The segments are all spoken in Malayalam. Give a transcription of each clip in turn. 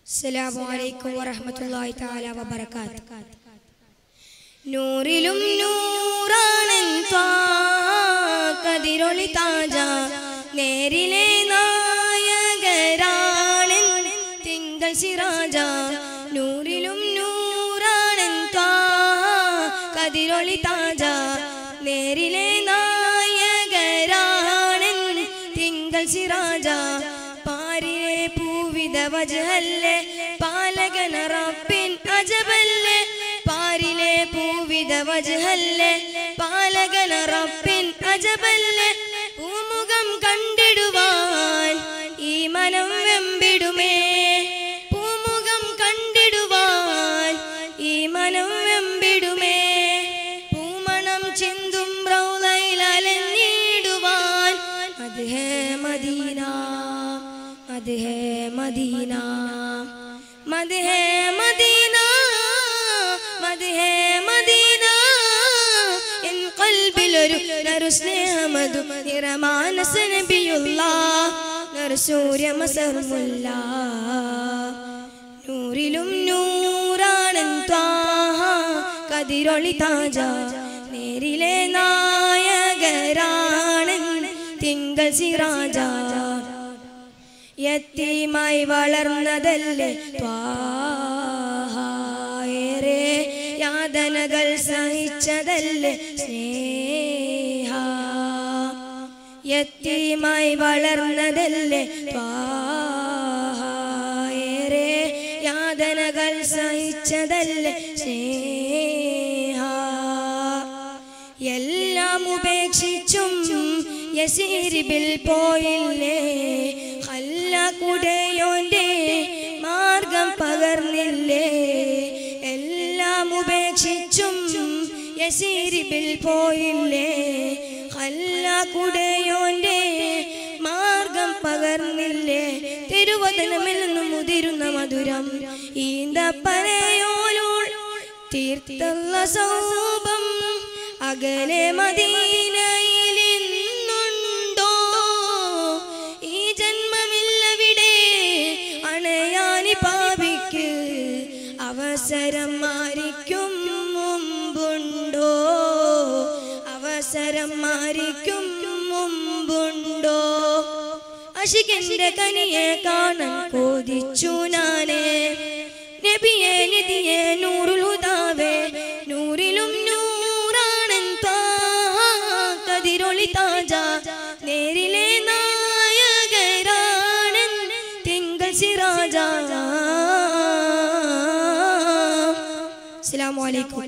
അസ്സലാമു അലൈക്കും വറഹ്മത്തുള്ളാഹി തആല വബറകാത്ത് നൂറിലും നൂറാണൻ കതിരൊളി താജ നേരിലെ നായകരാണൻ തിങ്കൾ സിറാജ നൂറിലും നൂറാണൻ കതിരൊളി താജ നേരിലെ നായകരാണൻ തിങ്കൾ സിറാജ പാരിലെ പൂവിത വജഹല്ലേ പാലകന റബ്ബിൻ അജബല്ലേ പാരിലെ പൂവിത വജഹല്ലേ പാലകന റബ്ബിൻ അജബല്ലേ പൂമുഖം കണ്ടിടുവാൻ ഈ മനം വെമ്പിടുമേ പൂമുഖം കണ്ടിടുവാൻ ഈ മനം വെമ്പിടുമേ പൂമണം ചിന്തും റൗലയിൽ അലഞ്ഞിടുവാൻ അത് ഹേ മദീന അത് ഹേ മദീന മത് ഹേ മദീന മത് ഹേ മദീന എൻ കൽബിലൊരു നറു സ്നേഹമതു നിറമാനസ നബിയുള്ള നറു സൂര്യമസർമുല്ല നൂറിലും നൂറാണൻ ത്വാഹ കതിരൊളി താജ നേരിലെ നായകരാണൻ തിങ്കൾ സിറാജ യത്തീമായി വളർന്നതല്ലേ ത്വാഹായേറെ യാതനകൾ സഹിച്ചതല്ലേ സ്നേഹ യത്തീമായി വളർന്നതല്ലേ ത്വാഹായേറെ യാതനകൾ സഹിച്ചതല്ലേ സ്നേഹ എല്ലാം ഉപേക്ഷിച്ചും യസീരിബിൽ പോയില്ലേ ഹല്ലക്കുടയോന്റെ മാർഗം പകർന്നില്ലേ എല്ലാം ഉപേക്ഷിച്ചും യസീരിബിൽ പോയില്ലേ ഹല്ലക്കുടയോന്റെ മാർഗം പകർന്നില്ലേ തിരുവചനമിൽ നിന്നും മുതിരുന്ന മധുരം ഈന്തപ്പനയോലോൾ തീർത്തല്ല സൗഭം അകലെ മദീനയിൽ ഇന്നുണ്ടോ ഈ ജന്മമില്ലവിടെ അണയാനി പാപിക്ക് അവസരം മാറിക്കും മുമ്പുണ്ടോ അവസരം മാറിക്കും മുമ്പുണ്ടോ അഷികന്റെ കനിയെ കാണാൻ കൊതിച്ചു നാനേ നബിയെ നിധിയെ നൂറുലുതാവേ നൂറിലും നൂറാണൻ കതിരൊളി താജ നേരിലെ നായകരാണൻ തിങ്കൾ സിറാജ അസ്സലാമു അലൈക്കും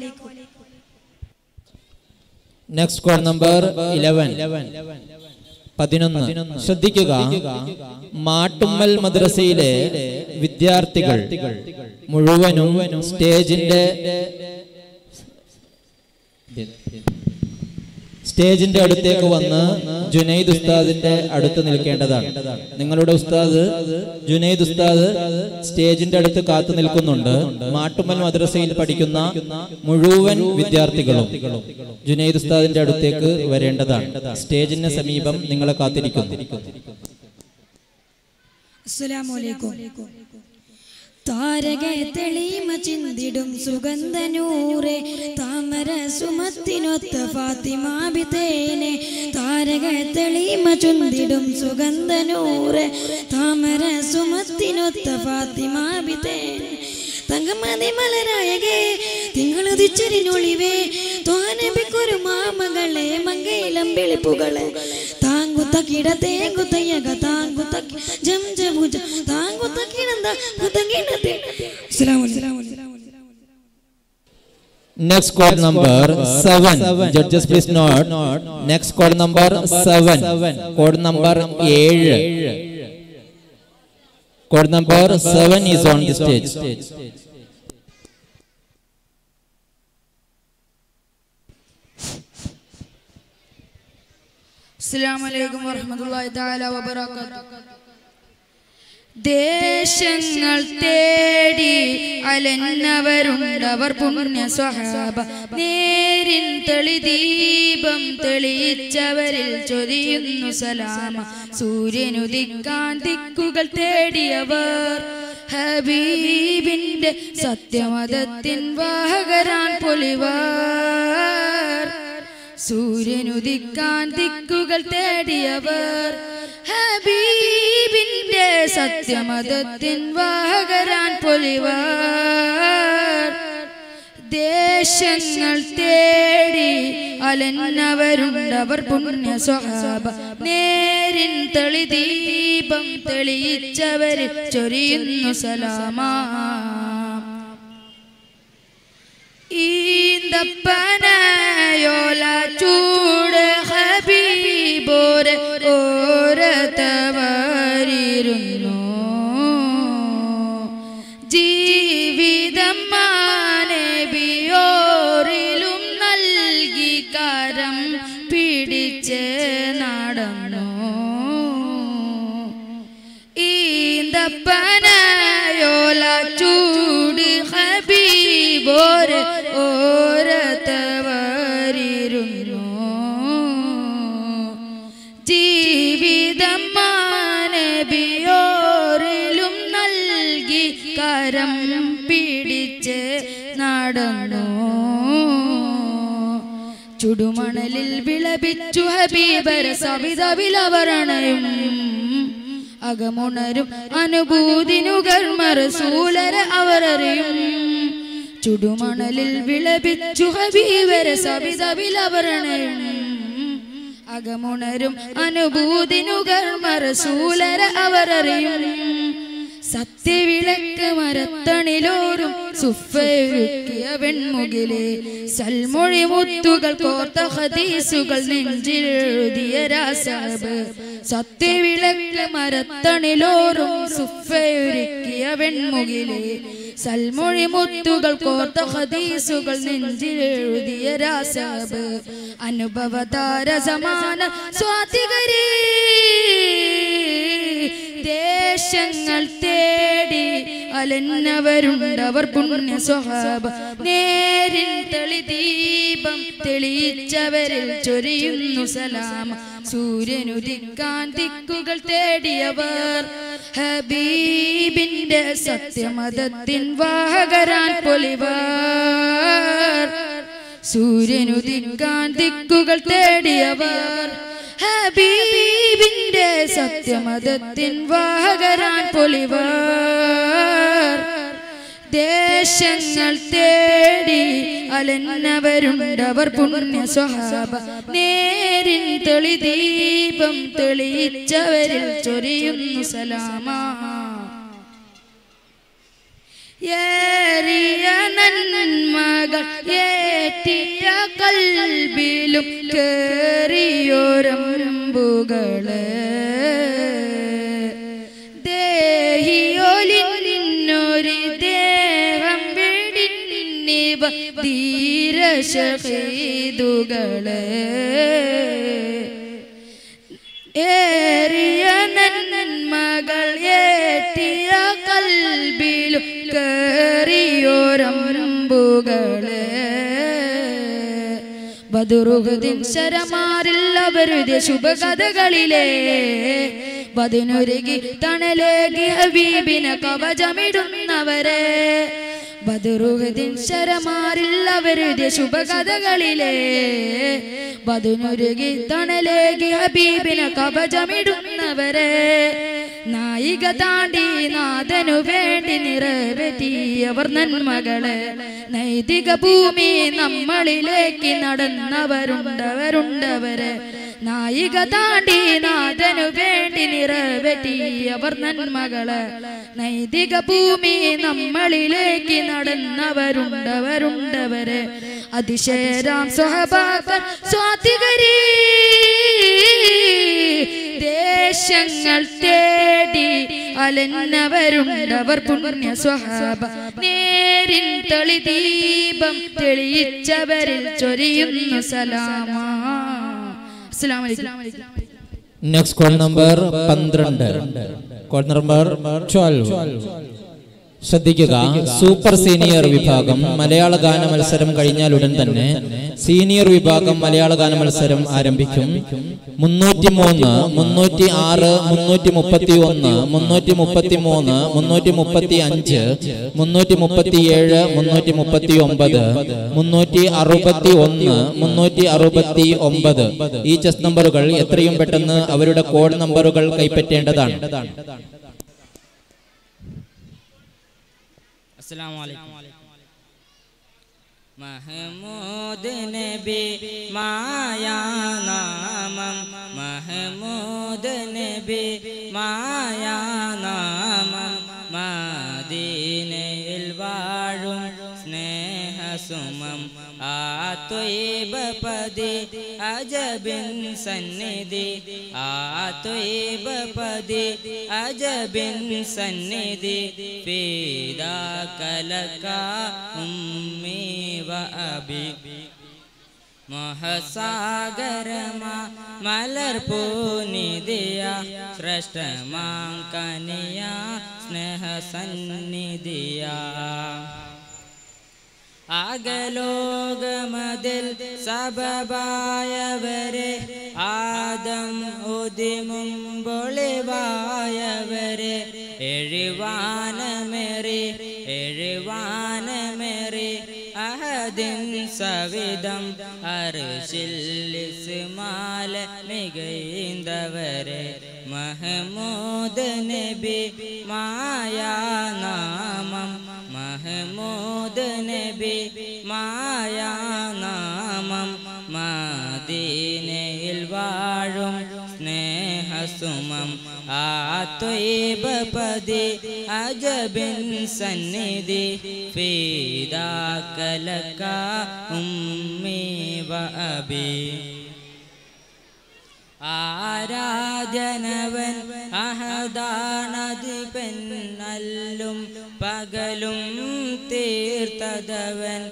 നെക്സ്റ്റ് കോഡ് നമ്പർ ഇലവൻ പതിനൊന്ന് ശ്രദ്ധിക്കുക മാട്ടുമ്മൽ മദ്രസയിലെ വിദ്യാർത്ഥികൾ മുഴുവനും സ്റ്റേജിന്റെ സ്റ്റേജിന്റെ അടുത്തേക്ക് വന്ന് ജുനൈദ് ഉസ്താദിന്റെ അടുത്ത് നിൽക്കേണ്ടതാണ് നിങ്ങളുടെ ഉസ്താദ് ജുനൈദ് ഉസ്താദ് സ്റ്റേജിന്റെ അടുത്ത് കാത്തു നിൽക്കുന്നുണ്ട് മാട്ടുമ്മൽ മദ്രസയിൽ പഠിക്കുന്ന മുഴുവൻ വിദ്യാർത്ഥികളും ജുനൈദ് ഉസ്താദിന്റെ അടുത്തേക്ക് വരേണ്ടതാണ് സ്റ്റേജിന് സമീപം നിങ്ങളെ കാത്തിരിക്കുന്നു അസ്സലാമലൈക്കും താരക തെളിമ ചിന്തിടും സുഗന്ധനൂറെ താമര സുമത്തിനൊത്ത ഫാത്തിമാബിതേനെ താരക തെളിമ ചുന്തിടും സുഗന്ധനൂറെ താമര സുമത്തിനൊത്ത ഫാത്തിമാബിതേനെ തങ്കമതി മലരായകെ തിങ്കളുദിച്ചരിനൊളിവേ തോനബിക്കൊരു മാമകളെ മങ്കയിലം വിളിപ്പുകളെ താങ്കുത്ത കിട തേങ്കുത്തയ്യക താങ്കുത്ത ജം ജമുജ താങ്കുത്ത കിടന്ത കുത്തങ്കിടത്തെ next code number seven judges please note next code number seven code number ഏഴ് code number seven is on the stage അസ്സലാമലൈക്കും വറഹ്മത്തുള്ളാഹി തആല വബറകാതുഹു ദേശങ്ങൾ തേടി അലന്നവരുണ്ടവർ പുണ്യ സ്വഹാബ നേരിൻ തെളിദീപം തെളിയിച്ചവരിൽ ചൊരിയുന്നു സലാമ സൂര്യനുദിക്കാൻ ദിക്കുകൾ തേടിയവർ ഹബീബിന്റെ സത്യമതത്തിൻ വാഹകരാൻ പൊലിവാർ സൂര്യനുദിക്കാൻ ദിക്കുകൾ തേടിയവർ ഹബീബിന്റെ സത്യമതത്തിൻ വാഹകരാൻ പൊലിവാർ ദേശങ്ങൾ തേടി അലന്നവരുണ്ടവർ പുണ്യ സ്വഹാബ നേരിൻ തെളി ദീപം തെളിയിച്ചവരിൽ ചൊരിയുന്നു സലാമാ ഈന്തപ്പനയോല ചൂട് ഹബീബോരെ ഓരത്തവരിരുന്നു ജീവിതം മാനബിയോറിലും നൽകി കരം പിടിച്ച് നടന്നു ഈന്തപ്പനയോല ചൂട് ഹബീബോര് ഓരത്തവരിരുന്നു ജീവിതം മാനബിയോറിലും നൽകി കരം പിടിച്ച് നടന്നു ചുടുമണലിൽ വിളപിച്ചു ഹബീബര സവിത വിലവരണയും അകമുണരും അനുഭൂതിനുകൾ മറസൂലര അവരറിയും ചുടുമണലിൽ വിളപിച്ചു ഹബീബര സവിത വിലവരണയും അകമുണരും അനുഭൂതിനുകൾ മറസൂലര അവരറിയും സത്യവിളക്ക് മരത്തണിലോരും സുഫയൊരുക്കിയ വെൺമുകിലെ സൽമൊഴി മുത്തുകൾ കോർത്ത ഹദീസുകൾ നെഞ്ചിലെഴുതിയ രാസാബ് സത്യവിളക്ക് മരത്തണിലോരും സുഫയൊരുക്കിയ വെൺമുകിലെ സൽമൊഴി മുത്തുകൾ കോർത്ത ഹദീസുകൾ നെഞ്ചിലെഴുതിയ രാസാബ് അനുഭവതാര സമാന സ്വാതികരീ ദേശങ്ങൾ തേടി അലന്നവരുണ്ടവർ പുണ്യ സ്വഹാബ നേരിൻ തെളി ദീപം തെളിയിച്ചവരിൽ ചൊരിയുന്നു സലാമ സൂര്യനുദിക്കാൻ ദിക്കുകൾ തേടിയവർ ഹബീബിന്റെ സത്യമതത്തിൻ വാഹകരാൻ പൊലിവർ സൂര്യനുദിക്കാൻ ദിക്കുകൾ തേടിയവർ ഹബീബിന്റെ സത്യമതത്തിൻ വാഹകരാൻ പൊലിവർ ദേശങ്ങൾ തേടി അലന്നവരുണ്ടവർ പുണ്യ സ്വഹാബ നേരിൻ തെളി ദീപം തെളിയിച്ചവരിൽ ചൊരിയുന്നു സലാമാ ഏറിയ നന്മകൾ ഏറ്റിയ കൽബിലും കേറിയോരമ്പുകള് ദേഹിയൊലിന്നൊരു ദേഹം വെടിന്നിവ ധീരശീതുകള് ഏറിയ നന്മകൾ ഏറ്റിയ കൽബിലും കേറിയോരമ്പുകള് ബദുറുഹദിൻ ശരമാരിൽ അവരുടെ ശുഭകഥകളിലെ ബദിനൊരുകി തണലേകി ഹബീബിനെ കവചമിടുന്നവരെ ബദുറുഹദിൻ ശരമാരിൽ അവരുടെ ശുഭകഥകളിലെ ബദിനൊരുകി തണലേകി ഹബീബിനെ കവചമിടുന്നവരെ നായിക താണ്ടി നാഥനു വേണ്ടി നിറവേറ്റിയവർ നന്മകള് നൈതിക ഭൂമി നമ്മളിലേക്ക് നടന്നവരുണ്ടവരുണ്ടവര് നായിക താണ്ടി നാഥനു വേണ്ടി നിറവേറ്റിയവർ നന്മകള് നൈതിക ഭൂമി നമ്മളിലേക്ക് നടന്നവരുണ്ടവരുണ്ടവര് അതിശയരാം സ്വഹബാക്കൾ സ്വാതികരീ ദേശങ്ങൾ തേടി അലന്നവരുണ്ടവർ പുണ്യ സ്വഹാബ നേരിൻ തെളി ദീപം തെളിയിച്ചവരിൽ ചൊരിയുന്നു സലാമാ അസ്സലാമു അലൈക്കും നെക്സ്റ്റ് കോൾ നമ്പർ പന്ത്രണ്ട് കോൾ നമ്പർ ട്വൽവ് ശ്രദ്ധിക്കുക സൂപ്പർ സീനിയർ വിഭാഗം മലയാള ഗാന മത്സരം കഴിഞ്ഞാൽ ഉടൻ തന്നെ സീനിയർ വിഭാഗം മലയാള ഗാന മത്സരം ആരംഭിക്കും മുന്നൂറ്റി മൂന്ന് മുന്നൂറ്റി ആറ് മുന്നൂറ്റി മുപ്പത്തി ഒന്ന് മുന്നൂറ്റി മുപ്പത്തി മൂന്ന് മുന്നൂറ്റി മുപ്പത്തി അഞ്ച് മുന്നൂറ്റി മുപ്പത്തി ഏഴ് മുന്നൂറ്റി മുപ്പത്തി ഒമ്പത് മുന്നൂറ്റി അറുപത്തി ഒന്ന് മുന്നൂറ്റി അറുപത്തി ഒമ്പത് ഈ ചെസ് നമ്പറുകൾ എത്രയും പെട്ടെന്ന് അവരുടെ കോഡ് നമ്പറുകൾ കൈപ്പറ്റേണ്ടതാണ് അസ്സലാമു അലൈക്കും മഹമൂദ് നബി മായാനാമം മഹമൂദ് നബി മായാനാമം മദീനയിൽ വാഴും സ്നേഹസുമം ആ ത്വയ്ബ പതി അജബിൻ സന്നിധി ആ ത്വയ്ബ പതി അജബിൻ സന്നിധി ഫീദാകലക ഉമ്മി വ അബി മഹസാഗരമാ മലർപൂനിധിയ ശ്രേഷ്ഠമാം കനിയ സ്നേഹസന്നിധിയ അകലോകമതിൽ സബബായവരെ ആദം ഉദിമുമ്പൊളിവായവരെ എഴുവാനമേറി എഴുവാനമേറി അഹദിൻ സവിധം അർഷില്ലിസ്മാല മികൈന്തവരെ മഹമൂദ് നബി മായാനാമം മഹമൂദ് നബി മായാനാമം മദീനയിൽ വാഴും സ്നേഹസുമം ആ ത്വയ്ബ പതി അജബിൻ സന്നിധി ഫീദാകലക ഉമ്മി വ അബി ആരാധനവൻ അഹദാണതി പെണ്ണല്ലും പകലും തീർത്തതവൻ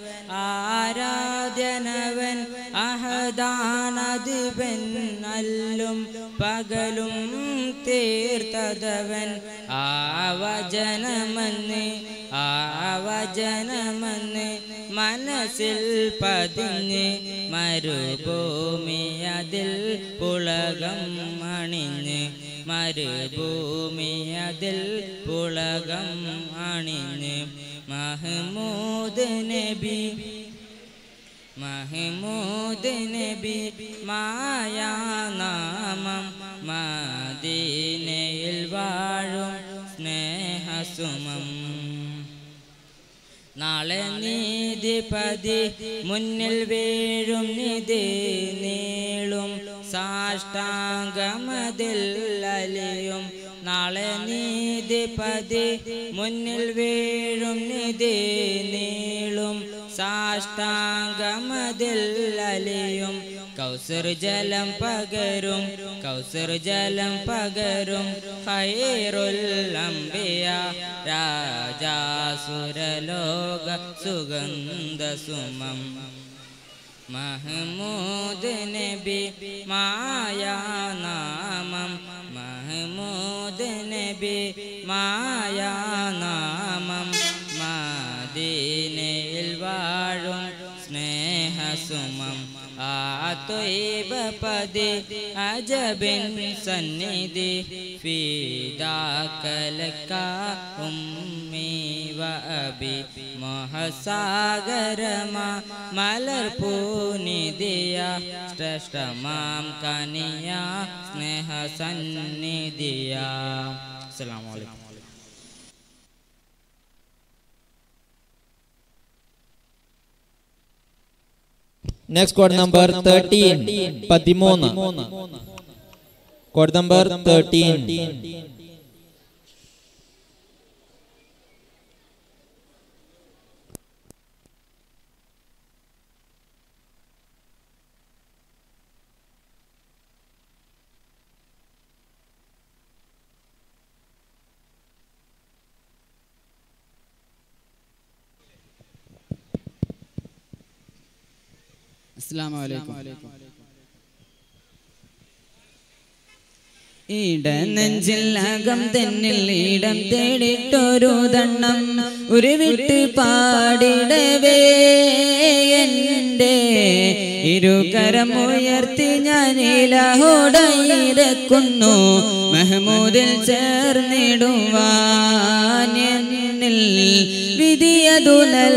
ആരാധനവൻ അഹദാണതി പെണ്ണല്ലും പകലും തീർത്തതവൻ ആവചനമെന്ന് ആവചനമെന്ന് മനസ്സിൽ പതിഞ്ഞ് മരുഭൂമി അതിൽ പുളകം അണിഞ്ഞ് മരുഭൂമി അതിൽ പുളകം അണിഞ്ഞ് മഹമൂദ് നബി മഹമൂദ് നബി മായാനാമം മദീനയിൽ വാഴും സ്നേഹസുമം നാളെ നീതിപതി മുന്നിൽ വീഴും നിധി നീളും സാഷ്ടാംഗമതിൽ അലിയും നാളെ നീതിപതി മുന്നിൽ വീഴും നിധി നീളും സാഷ്ടാംഗമതിൽ അലിയും കൗസർ ജലം പകരും കൗസർ ജലം പകരും ഹൈറുൽ അംബിയ രാജാസുരലോക സുഗന്ധ സുമം മഹമൂദ് നബി മായാനാമം മഹമൂദ് നബി മായാനാമം മദീനയിൽ വാഴും സ്നേഹസുമം ആ ത്വയ്ബ പതി അജബിൻ സന്നിധി ഫീദാകലക ഉമ്മി വ അബി മഹസാഗരമാ മലർപൂനിധിയ ശ്രേഷ്ഠമാം കനിയ സ്നേഹസന്നിധിയ അസ്സലാമു അലൈക്കും നെക്സ്റ്റ് കോഡ് നമ്പർ തേർട്ടീൻ പതിമൂന്ന് കോഡ് നമ്പർ തേർട്ടീൻ അസ്സാം വലൈക്കും ഇടനെഞ്ചിൽ അകം തെന്നിൽ ഇടം തേടിട്ടൊരു ദണ്ണം ഉരുവിട്ട് പാടിടവേ എൻ്റെ ഇരുകരം ഉയർത്തി ഞാൻ ഇലഹോടയിരക്കുന്നു മെഹമൂദിൽ ചേർന്നിടുവാൻ എന്നിൽ വിധിയതു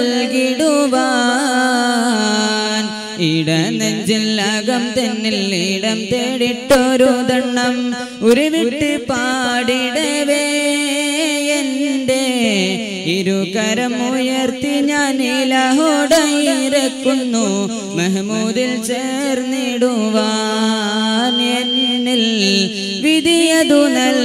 നൽകിടുവാൻ ഇടനെഞ്ചിൽ അകം തെന്നിൽ ഇടം തേടിട്ടൊരു ദണ്ണം ഉരുവിട്ട് പാടിടവേ എൻ്റെ ഇരുകരം ഉയർത്തി ഞാൻ ഇലഹോടയിരക്കുന്നു മെഹമൂദിൽ ചേർന്നിടുവാൻ എന്നിൽ വിധിയതു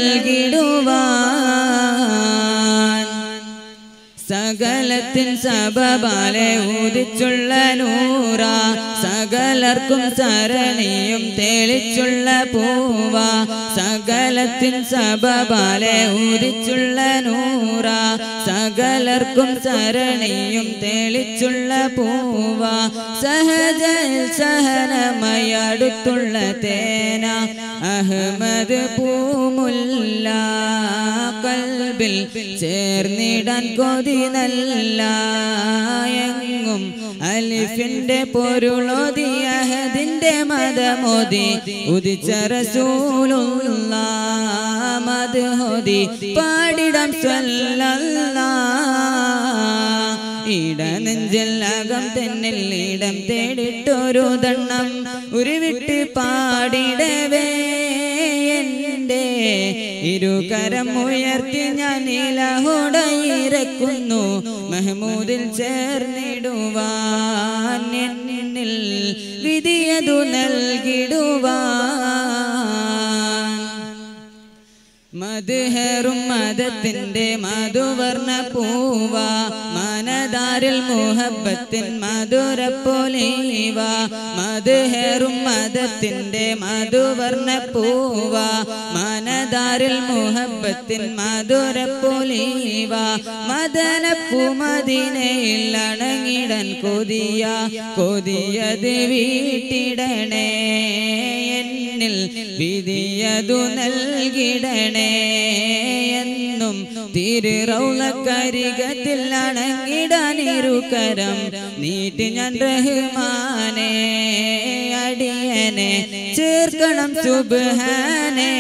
നൽകിടുവാൻ സകലത്തിൻ സബബാലെ ഊതിച്ചുള്ള നൂറ സകലർക്കും സരണിയും തെളിച്ചുള്ള പൂവ സകലത്തിൻ സബബാലെ ഊതിച്ചുള്ള നൂറ സകലർക്കും സരണിയും തെളിച്ചുള്ള പൂവ സഹജ സഹനമയ അടുത്തുള്ള തേന അഹമ്മദ് പൂമുല്ല കൽബിൽ ചേർന്നിടാൻ കൊതി നല്ല എങ്ങും അലിഫിന്റെ പൊരുളോതി അഹദിന്റെ മതമോതി ഉദിച്ച റസൂലുള്ള മത് ഹോതി പാടിടം സ്വല്ലല്ലാ ഇടനെഞ്ചിൽ അകം തെന്നിൽ ഇടം തേടിട്ടൊരു ദണ്ണം ഉരുവിട്ട് പാടിടവേ എൻ്റെ ഇരുകരം ഉയർത്തി ഞാൻ ഇലഹോടയിരക്കുന്നു മെഹമൂദിൽ ചേർന്നിടുവാൻ എന്നിൽ വിധിയതു നൽകിടുവാൻ മധുഹറും മതത്തിന്റെ മധുവർണ്ണ പൂവ മനതാരിൽ മുഹബത്തിൻ മധുര പോലീവ മധുഹറും മതത്തിന്റെ മധുവർണ്ണ പൂവ മനതാരിൽ മുഹബത്തിൻ മധുര പോലീവ മദനപ്പൂ മദിനയിൽ അണങ്ങിടൻ കൊതിയ കൊതിയത് വീട്ടിടണേ എന്നിൽ വിധിയതു നൽകിടണേ എന്നും തിരുറൗളക്കരികത്തിൽ അണങ്ങിടാനിരുകരം നീട്ടി ഞാൻ റഹ്മാനെ അടിയനെ ചേർക്കണം സുബാനേ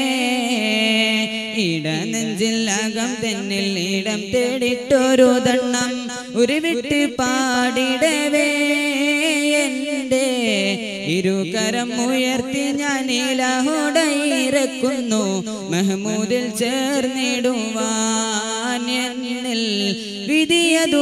ഇടനെഞ്ചിൽ അകം തെന്നിൽ ഇടം തേടിട്ടൊരു ദണ്ണം ഉരുവിട്ട് പാടിടവേ എൻ്റെ ഇരുകരം ഉയർത്തി ഞാൻ ഇലഹോടയിരക്കുന്നു മെഹമൂദിൽ ചേർന്നിടുവാൻ എന്നിൽ വിധിയതു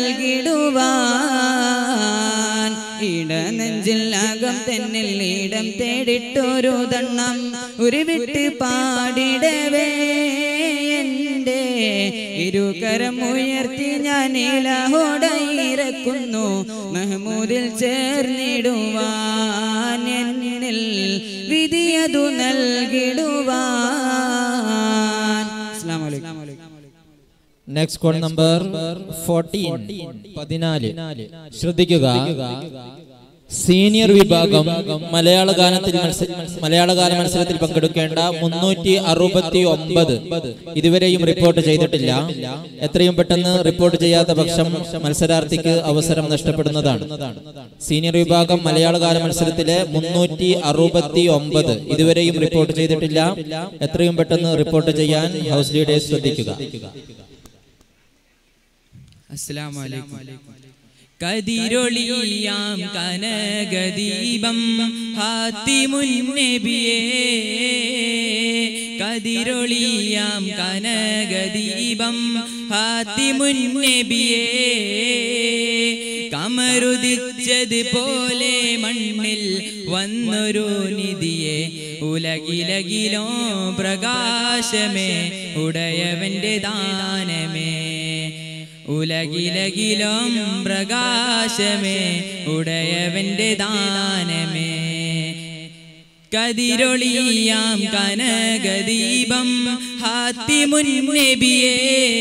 നൽകിടുവാൻ ഇടനെഞ്ചിൽ അകം തെന്നിൽ ഇടം തേടിട്ടൊരു ദണ്ണം ഉരുവിട്ട് പാടിടവേ എൻ്റെ ഇരുകരം ഉയർത്തി ഞാൻ ഇലഹോടയിരക്കുന്നു മെഹമൂദിൽ ചേർന്നിടുവാൻ എന്നിൽ വിധിയതു നൽകിടുവാൻ അസ്സലാമു അലൈക്കും നെക്സ്റ്റ് കോഡ് നമ്പർ ഫോർട്ടീൻ പതിനാല് ശ്രദ്ധിക്കുക സീനിയർ വിഭാഗം മലയാള ഗാനത്തിൽ മത്സ- മലയാള ഗാന മത്സരത്തിൽ പങ്കെടുക്കേണ്ട മുന്നൂറ്റി അറുപത്തി ഒമ്പത് ഇതുവരെയും റിപ്പോർട്ട് ചെയ്തിട്ടില്ല എത്രയും പെട്ടെന്ന് റിപ്പോർട്ട് ചെയ്യാത്ത പക്ഷം മത്സരാർത്ഥിക്ക് അവസരം നഷ്ടപ്പെടുന്നതാണ് സീനിയർ വിഭാഗം മലയാള ഗാന മത്സരത്തിലെ മുന്നൂറ്റി അറുപത്തി ഒമ്പത് ഇതുവരെയും റിപ്പോർട്ട് ചെയ്തിട്ടില്ല എത്രയും പെട്ടെന്ന് റിപ്പോർട്ട് ചെയ്യാൻ ഹൗസ് ലീഡേഴ്സ് ശ്രദ്ധിക്കുക കതിരൊളിയാം കനകദീപം ഹാത്തിമുന്നബിയേ കതിരൊളിയാം കനകദീപം ഹാത്തിമുന്നബിയേ കമരുദിച്ചത് പോലെ മണ്ണിൽ വന്നൊരു നിധിയെ ഉലകിലകിലോ പ്രകാശമേ ഉടയവന്റെ ദാനമേ ഉലകിലകിലും പ്രകാശമേ ഉടയവന്റെ ദാനമേ കതിരൊളിയാം കനകദീപം ഹാത്തിമുന്നബിയേ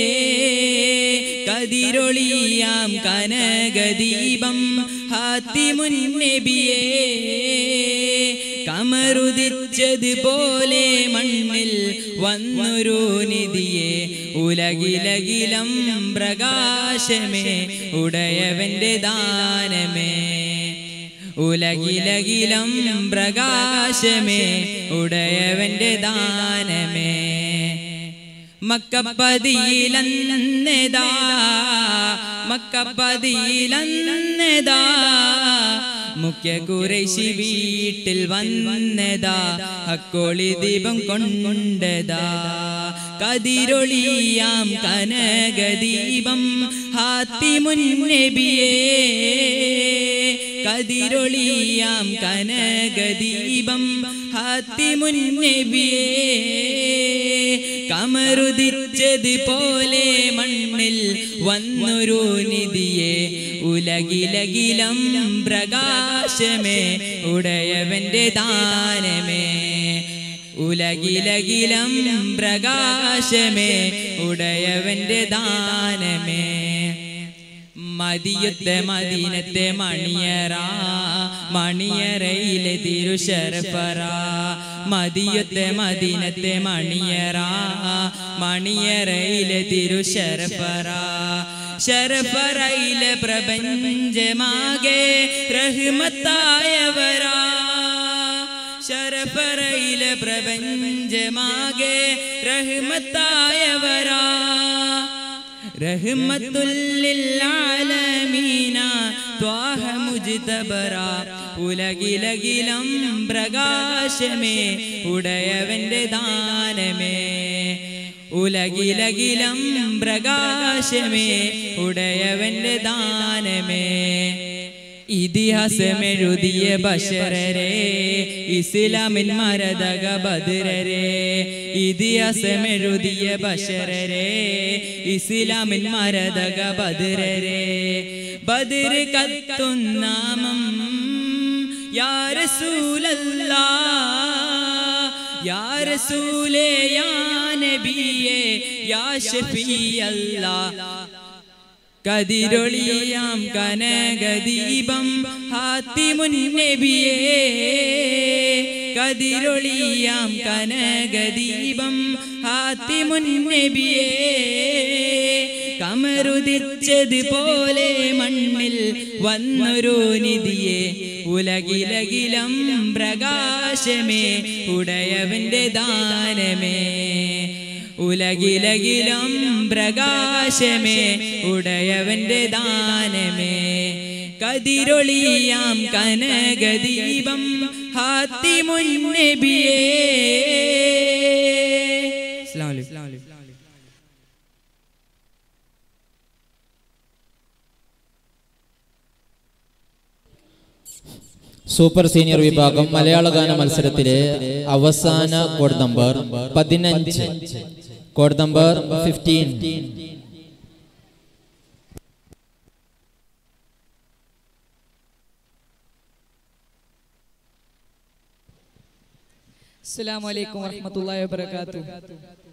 കതിരൊളിയാം കനകദീപം ഹാത്തിമുന്നബിയേ കമറുദിച്ചതുപോലെ മണ്ണിൽ വന്നൊരു നിധിയെ ഉലകിലകിലം പ്രകാശമേ ഉടയവന്റെ ദാനമേ ഉലകിലകിലം പ്രകാശമേ ഉടയവന്റെ ദാനമേ മക്കപ്പതിയിലന്നതാ മക്കപ്പതിയിലന്നതാ മുഖ്യ കുറേശി വീട്ടിൽ വന്നതാ അക്കോളി ദീപം കൊണ്ടതാ കതിരൊളിയാം കനകദീപം ഹാത്തിമുന്നബിയേ കതിരൊളിയാം കനകദീപം ഹാത്തിമുന്നബിയേ കമറുദിച്ചത് പോലെ മണ്ണിൽ വന്നൊരു നിധിയെ ഉലകിലകിലം പ്രകാശമേ ഉടയവന്റെ ദാനമേ ഉലകിലകിലം പ്രകാശമേ ഉടയവന്റെ ദാനമേ മതിയത്തെ മദീനത്തെ മണിയറ മണിയറയിലെ തിരുശരഫറ മതിയത്തെ മദീനത്തെ മണിയറ മണിയറയിലെ തിരുശരഫറ ശരഫറയിലെ പ്രപഞ്ചമാകെ റഹ്മത്തായവരാ ശരഫറയിലെ പ്രപഞ്ചമാകെ റഹ്മത്തായവരാ റഹ്മത്തുല്ലില്ലാലമീന ത്വാഹ മുജ്തബറ ഉലകിലകിലം പ്രകാശമേ ഉടയവന്റെ ദാനമേ ഉലകിലകിലം പ്രകാശമേ ഉടയവന്റെ ദാനമേ ഇതിഹാസമെഴുതിയ ബഷരരെ ഇസ്ലാമിൻ മരതക ബദരരെ ഇതിഹാസമെഴുതിയ ബഷരരെ ഇസ്ലാമിൻ മരതക ബദരരെ ബദർ കത്തുന്നാമം യാ റസൂലല്ലാ യാ റസൂലേ യാ നബിയേ യാ ഷഫീഅല്ലാ കതിരൊളിയാം കനകദീപം ഹാത്തിമുന്നബിയേ കതിരൊളിയാം കനകദീപം ഹാത്തിമുന്നബിയേ കമറുദിച്ചത് പോലെ മണ്ണിൽ വന്നൊരു നിധിയെ ഉലകിലകിലം പ്രകാശമേ ഉടയവന്റെ ദാനമേ ഉലകിലകിലം പ്രകാശമേ ഉടയവന്റെ ദാനമേ കതിരൊളിയാം കനകദീപം ഹാത്തിമുന്നബിയേ അസ്സലാമു അലൈക്കും. സൂപ്പർ സീനിയർ വിഭാഗം മലയാള ഗാന മത്സരത്തിലെ അവസാന കോഡ് നമ്പർ പതിനഞ്ച് കോഡ് നമ്പർ ഫിഫ്റ്റീൻ അസ്സലാമലൈക്കും വറഹ്മത്തുള്ളാഹി വബറകാതുഹു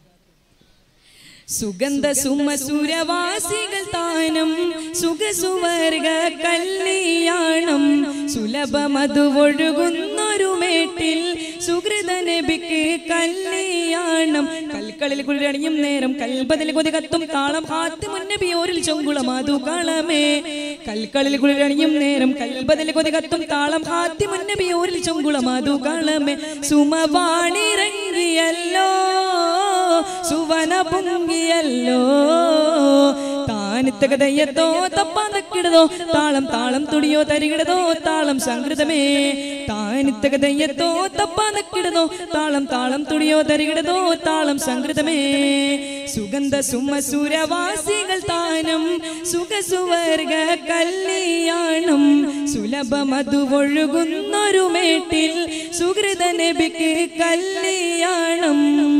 സുഗന്ധ സുമസുരവാസികൾ താനം സുഖസുവർഗ കല്യാണം സുലഭ മധുവൊഴുകുന്നൊരു മേട്ടിൽ സുഹൃത നബിക്ക് കല്യാണം കൽക്കളിൽ കുളിരണിയും നേരം കൽബതിൽ കൊതി കത്തും താളം ഹാത്തി മുന്നബിയോരിൽ ചൊങ്കുള മാതുകളമേ കൽക്കളിൽ കുളിരണിയും നേരം കൽബതിൽ കൊതി കത്തും താളം ഹാത്തി മുന്നബിയോരിൽ ചൊങ്കുള മാതുകളമേ സുമവാണിറങ്ങിയല്ലോ സുവന പൊങ്കിയല്ലോ താനിത്തകതയ്യത്തോ തപ്പാൻ തക്കിടതോ താളം താളം തുടിയോ തരികിടതോ താളം സംകൃതമേ താനിത്തകതയ്യത്തോ തപ്പാൻ തക്കിടതോ താളം താളം തുടിയോ തരികിടതോ താളം സംകൃതമേ സുഗന്ധ സുമസുരവാസികൾ താനം സുഖസുവർഗ കല്യാണം സുലഭ മധുവൊഴുകുന്നൊരു മേട്ടിൽ സുഹൃത നബിക്ക് കല്യാണം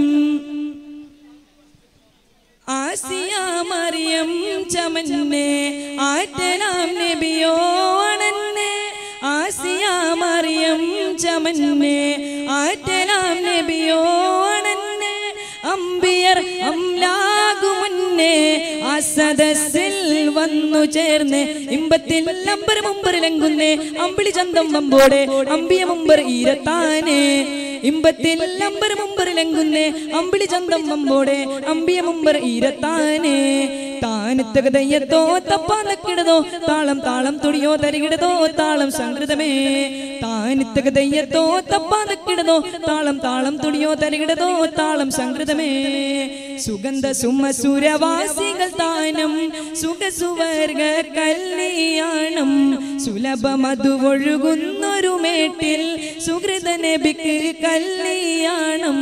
ആസിയ മറിയം ചമന്നെ ആറ്റനാം നബിയോണന്നെ ആസിയ മറിയം ചമന്നെ ആറ്റനാം നബിയോണന്നെ അമ്പിയർ അംലാകു മുന്നേ മുന്നേ ആ സദസ്സിൽ വന്നു ചേർന്ന് ഇമ്പത്തിൽ അമ്പർ മുമ്പറിലെങ്കുന്നേ അമ്പിളി ചന്തം വമ്പോടെ അമ്പിയ മുമ്പർ ഈരത്താനേ ഇമ്പത്തിൽ അമ്പർ മുമ്പറിലെങ്കുന്നേ അമ്പിളി ചന്തം വമ്പോടെ അമ്പിയ മുമ്പർ ഈരത്താനേ താനത്തകതയ്യത്തോ തപ്പാന്നക്കിടതോ താളം താളം തുടിയോ തരികിടതോ താളം സംകൃതമേ താനത്തകതയ്യത്തോ തപ്പാന്നക്കിടതോ താളം താളം തുടിയോ തരികിടതോ താളം സംകൃതമേ സുഗന്ധ സുമ സുരവാസികൾ താനം സുഖസുവർഗ കല്യാണം സുലഭ മധുവൊഴുകുന്നൊരു മേട്ടിൽ സുഹൃത നബിക്ക് കല്യാണം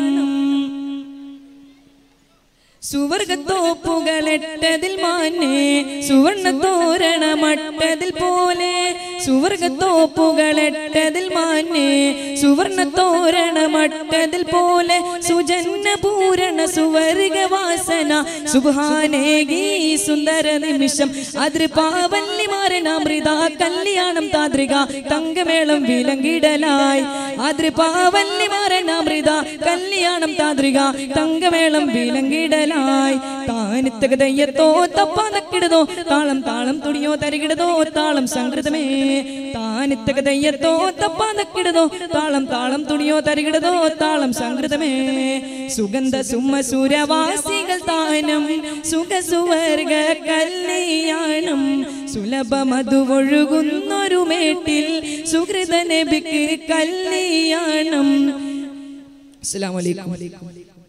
സുവർഗത്തോപ്പുകളെട്ടതിൽ മാന്നെ സുവർണ തോരണമട്ടതിൽ പോലെ സുവർഗത്തോപ്പുകളെട്ടതിൽ മാന്നെ സുവർണ തോരണമട്ടതിൽ പോലെ സുജന്ന പൂരണ സുവർഗവാസന സുബാനേകി സുന്ദര നിമിഷം അതിർപാവല്ലി മാരണാമൃത കല്യാണം താന്ത്രിക തങ്കമേളം വിലങ്കിടലായി അതിർപാവല്ലി മാരണാമൃത കല്യാണം താന്ത്രിക തങ്കമേളം വിലങ്കിടലായി താനിത്തകതയ്യത്തോ തപ്പാതക്കിടതോ താളം താളം തുടിയോ തരികിടതോ താളം സംകൃതമേ താനിത്തകതയ്യത്തോ തപ്പാതക്കിടതോ താളം താളം തുടിയോ തരികിടതോ താളം സംകൃതമേ സുഗന്ധ സുമ സുരവാസികൾ താനം സുഖസുവർഗ കല്യാണം സുലഭ മധുവൊഴുകുന്നൊരു മേട്ടിൽ സുഹൃത നബിക്ക് കല്യാണം അസ്സലാമു അലൈക്കും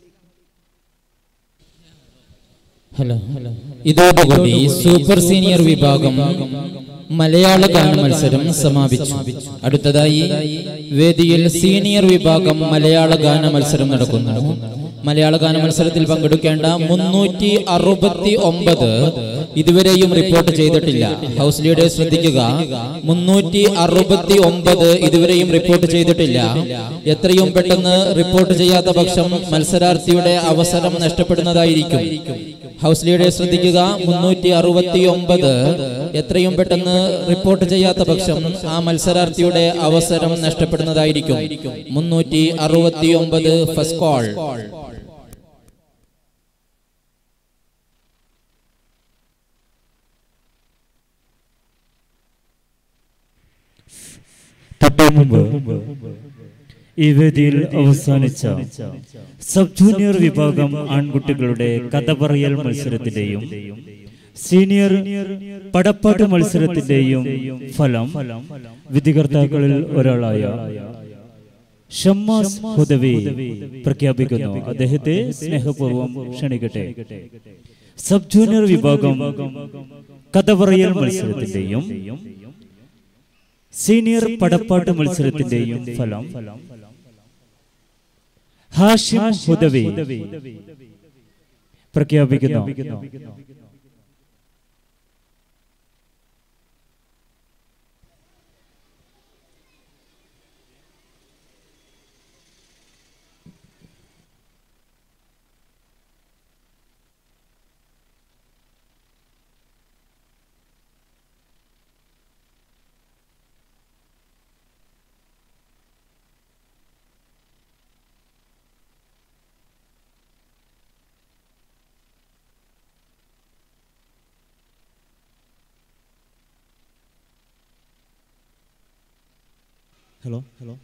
ഹലോ ഇതോടുകൂടി സൂപ്പർ സീനിയർ വിഭാഗം മലയാള ഗാന മത്സരം സമാപിച്ചു അടുത്തതായി വേദിയിൽ സീനിയർ വിഭാഗം മലയാള ഗാന മത്സരം നടക്കുന്നു മലയാള ഗാന മത്സരത്തിൽ പങ്കെടുക്കേണ്ട മുന്നൂറ്റി അറുപത്തി ഒമ്പത് ഇതുവരെയും റിപ്പോർട്ട് ചെയ്തിട്ടില്ല ഹൗസ് ലീഡേഴ്സ് ശ്രദ്ധിക്കുക മുന്നൂറ്റി അറുപത്തി ഒമ്പത് ഇതുവരെയും റിപ്പോർട്ട് ചെയ്തിട്ടില്ല എത്രയും പെട്ടെന്ന് റിപ്പോർട്ട് ചെയ്യാത്ത പക്ഷം മത്സരാർത്ഥിയുടെ അവസരം നഷ്ടപ്പെടുന്നതായിരിക്കും ഹൗസ് ലീഡേഴ്സ് ശ്രദ്ധിക്കുക മുന്നൂറ്റി അറുപത്തി ഒമ്പത് എത്രയും പെട്ടെന്ന് റിപ്പോർട്ട് ചെയ്യാത്ത പക്ഷം ആ മത്സരാർത്ഥിയുടെ അവസരം നഷ്ടപ്പെടുന്നതായിരിക്കും മുന്നൂറ്റി അറുപത്തി ഒമ്പത് ഫസ്റ്റ് കോൾ തൊട്ടു മുമ്പ് ഈ വേദിയിൽ അവസാനിച്ച സബ് ജൂനിയർ വിഭാഗം ആൺകുട്ടികളുടെ കഥ പറയൽ മത്സരത്തിന്റെയും സീനിയർ പടപ്പാട്ട് മത്സരത്തിന്റെയും ഫലം വിധികർത്താക്കളിൽ ഒരാളായ ഷമ്മാസ് ഹുദവി പ്രഖ്യാപിക്കുന്നു അദ്ദേഹത്തെ സ്നേഹപൂർവ്വം ക്ഷണിക്കട്ടെ സബ് ജൂനിയർ വിഭാഗം കഥ പറയൽ മത്സരത്തിന്റെയും സീനിയർ പടപ്പാട്ട് മത്സരത്തിന്റെയും ഫലം ഹാഷിം ഹുദവി പ്രഖ്യാപിക്കുന്നു ഹലോ ഹലോ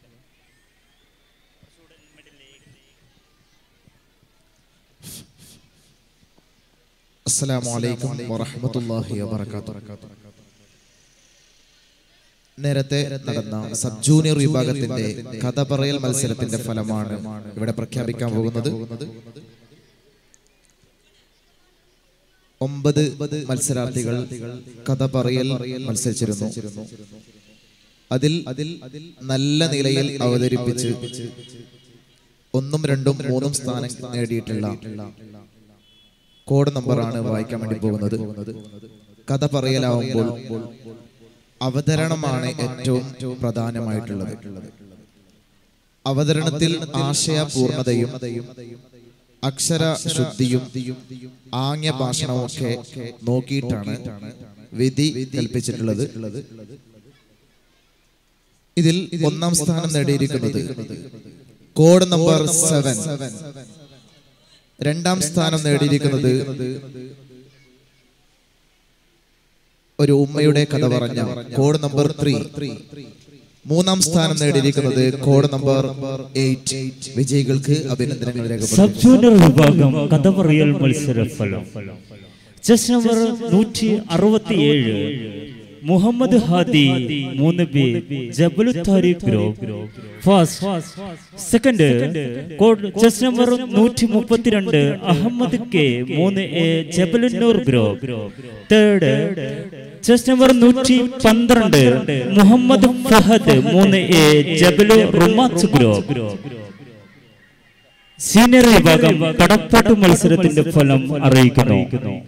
അസ്സലാമു അലൈക്കും വറഹ്മത്തുള്ളാഹി വബറകാതുഹു നേരത്തെ നടന്ന സബ് ജൂനിയർ വിഭാഗത്തിന്റെ കഥ പറയൽ മത്സരത്തിന്റെ ഫലമാണ് ഇവിടെ പ്രഖ്യാപിക്കാൻ പോകുന്നത് ഒമ്പത് മത്സരാർത്ഥികൾ കഥ പറയൽ മത്സരിച്ചിരുന്നു അതിൽ അതിൽ നല്ല നിലയിൽ അവതരിപ്പിച്ച് ഒന്നും രണ്ടും മൂന്നും സ്ഥാനം നേടിയിട്ടുള്ള കോഡ് നമ്പറാണ് വായിക്കാൻ വേണ്ടി പോകുന്നത് കഥ പറയലാവുമ്പോൾ അവതരണമാണ് ഏറ്റവും പ്രധാനമായിട്ടുള്ളത് അവതരണത്തിൽ ആശയപൂർണതയും അക്ഷര ശുദ്ധിയും ആംഗ്യ ഭാഷണവും ഒക്കെ നോക്കിയിട്ടാണ് വിധി കൽപ്പിച്ചിട്ടുള്ളത് ഇതിൽ ഒന്നാം സ്ഥാനം നേടിയിരിക്കുന്നത് കോഡ് നമ്പർ സെവൻ രണ്ടാം സ്ഥാനം നേടിയിരിക്കുന്നത് ഒരു ഉമ്മയുടെ കഥ പറഞ്ഞ കോഡ് നമ്പർ ത്രീ മൂന്നാം സ്ഥാനം നേടിയിരിക്കുന്നത് കോഡ് നമ്പർ എയ്റ്റ് വിജയികൾക്ക് അഭിനന്ദനങ്ങൾ രേഖപ്പെടുത്തുന്നു സബ് ജൂനിയർ വിഭാഗം കഥ പറയൽ മത്സര ഫലം ചെസ് നമ്പർ നൂറ്റി അറുപത്തിയേഴ് മുഹമ്മദ് ഹാദി മൂന്ന് ബി ജബലു Tariq group first second code chest number നൂറ്റി മുപ്പത്തിരണ്ട് അഹമ്മദ് കെ മൂന്ന് A Jabalunnoor group third chest number നൂറ്റി പന്ത്രണ്ട് മുഹമ്മദ് ഫഹദ് മൂന്ന് എ ജബലു റുമാത്ത് ഗ്രൂപ്പ് സീനിയർ വിഭാഗം കടപ്പാട്ട് മത്സരത്തിന്റെ ഫലം അറിയിക്കുന്നു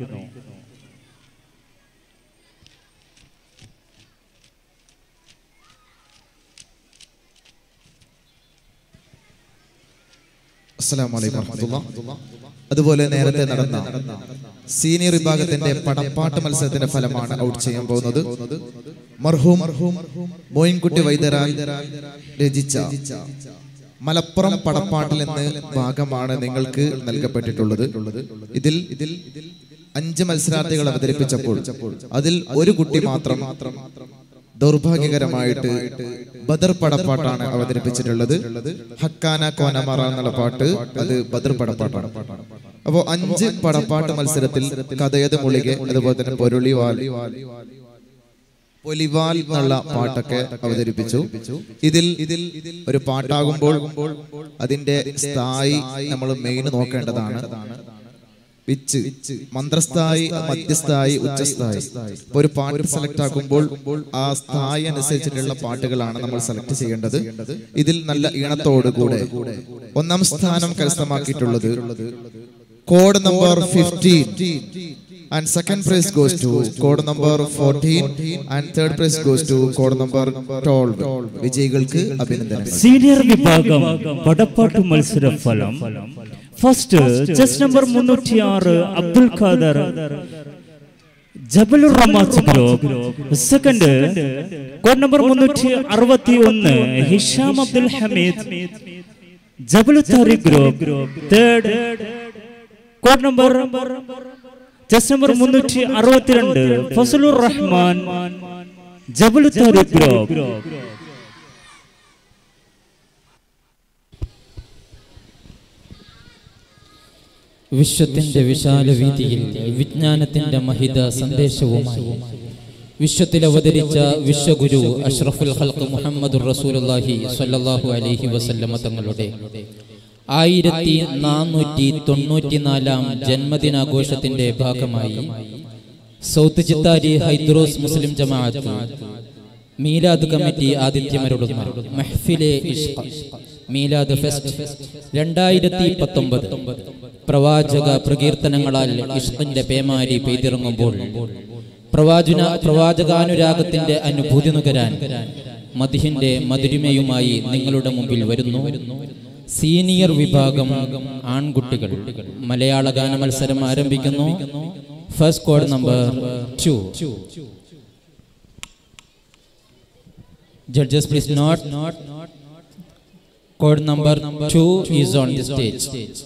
അസ്സലാമു അലൈക്കും വറഹ്മത്തുള്ളാഹ്. അതുപോലെ നേരത്തെ നടന്ന സീനിയർ വിഭാഗത്തിന്റെ പടപ്പാട്ട് മത്സരത്തിന്റെ ഫലമാണ് ഔട്ട് ചെയ്യാൻ പോകുന്നത് മർഹൂം മോയിൻകുട്ടി വൈദ്യരാൽ രചിച്ച മലപ്പുറം പടപ്പാട്ടിൽ നിന്ന് ഭാഗമാണ് നിങ്ങൾക്ക് നൽകപ്പെട്ടിട്ടുള്ളത് ഇതിൽ ഇതിൽ അഞ്ച് മത്സരാർത്ഥികൾ അവതരിപ്പിച്ചപ്പോൾ അതിൽ ഒരു കുട്ടി മാത്രം ദൗർഭാഗ്യകരമായിട്ട് ബദർ പടപ്പാട്ടാണ് അവതരിപ്പിച്ചിട്ടുള്ളത് ഹക്കാന കോനമറ എന്നുള്ള പാട്ട് അത് ബദർ പടപ്പാട്ടാണ് അപ്പോ അഞ്ച് പടപ്പാട്ട് മത്സരത്തിൽ കഥയത് മുളികെ അതുപോലെ തന്നെ പൊരുളിവാൽ പൊലിവാൽ എന്നുള്ള പാട്ടൊക്കെ അവതരിപ്പിച്ചു ഇതിൽ ഇതിൽ ഒരു പാട്ടാകുമ്പോൾ അതിന്റെ സ്ഥായി നമ്മൾ മെയിൻ നോക്കേണ്ടതാണ് പിച്ച് മന്ത്രസ്ഥായി മധ്യസ്ഥായി ഉച്ചസ്ഥായി ഇപ്പൊ ഒരു പാട്ട് സെലക്ട് ആക്കുമ്പോൾ ആ സ്ഥായി അനുസരിച്ചിട്ടുള്ള പാട്ടുകളാണ് നമ്മൾ സെലക്ട് ചെയ്യേണ്ടത് ഇതിൽ നല്ല ഈണത്തോട് കൂടെ ഒന്നാം സ്ഥാനം കരസ്ഥമാക്കിയിട്ടുള്ളത് code number fifteen and second prize goes to code number fourteen and third prize goes to code number twelve വിജയികൾക്ക് അഭിനന്ദനങ്ങൾ സീനിയർ വിഭാഗം പടപ്പാട്ട് മത്സര ഫലം ഫസ്റ്റ് ചെസ് നമ്പർ മുന്നൂറ്റി ആറ് Abdul Khader Jabalur Ramas group second code number മുന്നൂറ്റി അറുപത്തി ഒന്ന് Hisham Abdul Hameed Jabalu Tariq group third code number chest number മുന്നൂറ്റി അറുപത്തിരണ്ട് ഫസലുർ റഹ്മാൻ ജബലു താരിഖ് ഗ്രൂപ്പ് വിശ്വത്തിന്റെ വിശാല വീതിയിൽ വിജ്ഞാനത്തിന്റെ മഹിത സന്ദേശവുമായി വിശ്വത്തിൽ അവതരിച്ച വിശ്വഗുരു അഷ്റഫുൽ ഹൽക്ക് മുഹമ്മദ് റസൂലുള്ളാഹി സ്വല്ലല്ലാഹു അലൈഹി വസല്ലമ തങ്ങളുടെ ആയിരത്തി നാനൂറ്റി തൊണ്ണൂറ്റിനാലാം ജന്മദിനാഘോഷത്തിന്റെ ഭാഗമായി സൗത്ത് ചിത്താരി ഹൈദ്രോസ് മുസ്ലിം ജമാഅത്ത് മീലാദ് കമ്മിറ്റി ആതിഥ്യമരുളുന്ന മെഹ്ഫിലെ ഇഷ്ഖ് മീലാദ് ഫെസ്റ്റ് രണ്ടായിരത്തി പത്തൊമ്പത് പ്രവാചക പ്രകീർത്തനങ്ങളാൽ ഇഷ്ഖിന്റെ പേമാരി പെയ്തിറങ്ങുമ്പോൾ പ്രവാചന പ്രവാചകാനുരാഗത്തിന്റെ അനുഭൂതി നുകരാൻ മദിഹിന്റെ മധുരിമയുമായി നിങ്ങളുടെ മുമ്പിൽ വരുന്നു സീനിയർ വിഭാഗം ആൺകുട്ടികൾ മലയാള ഗാന മത്സരം ആരംഭിക്കുന്നു first code number two Judges, please note. Code number two is on the stage.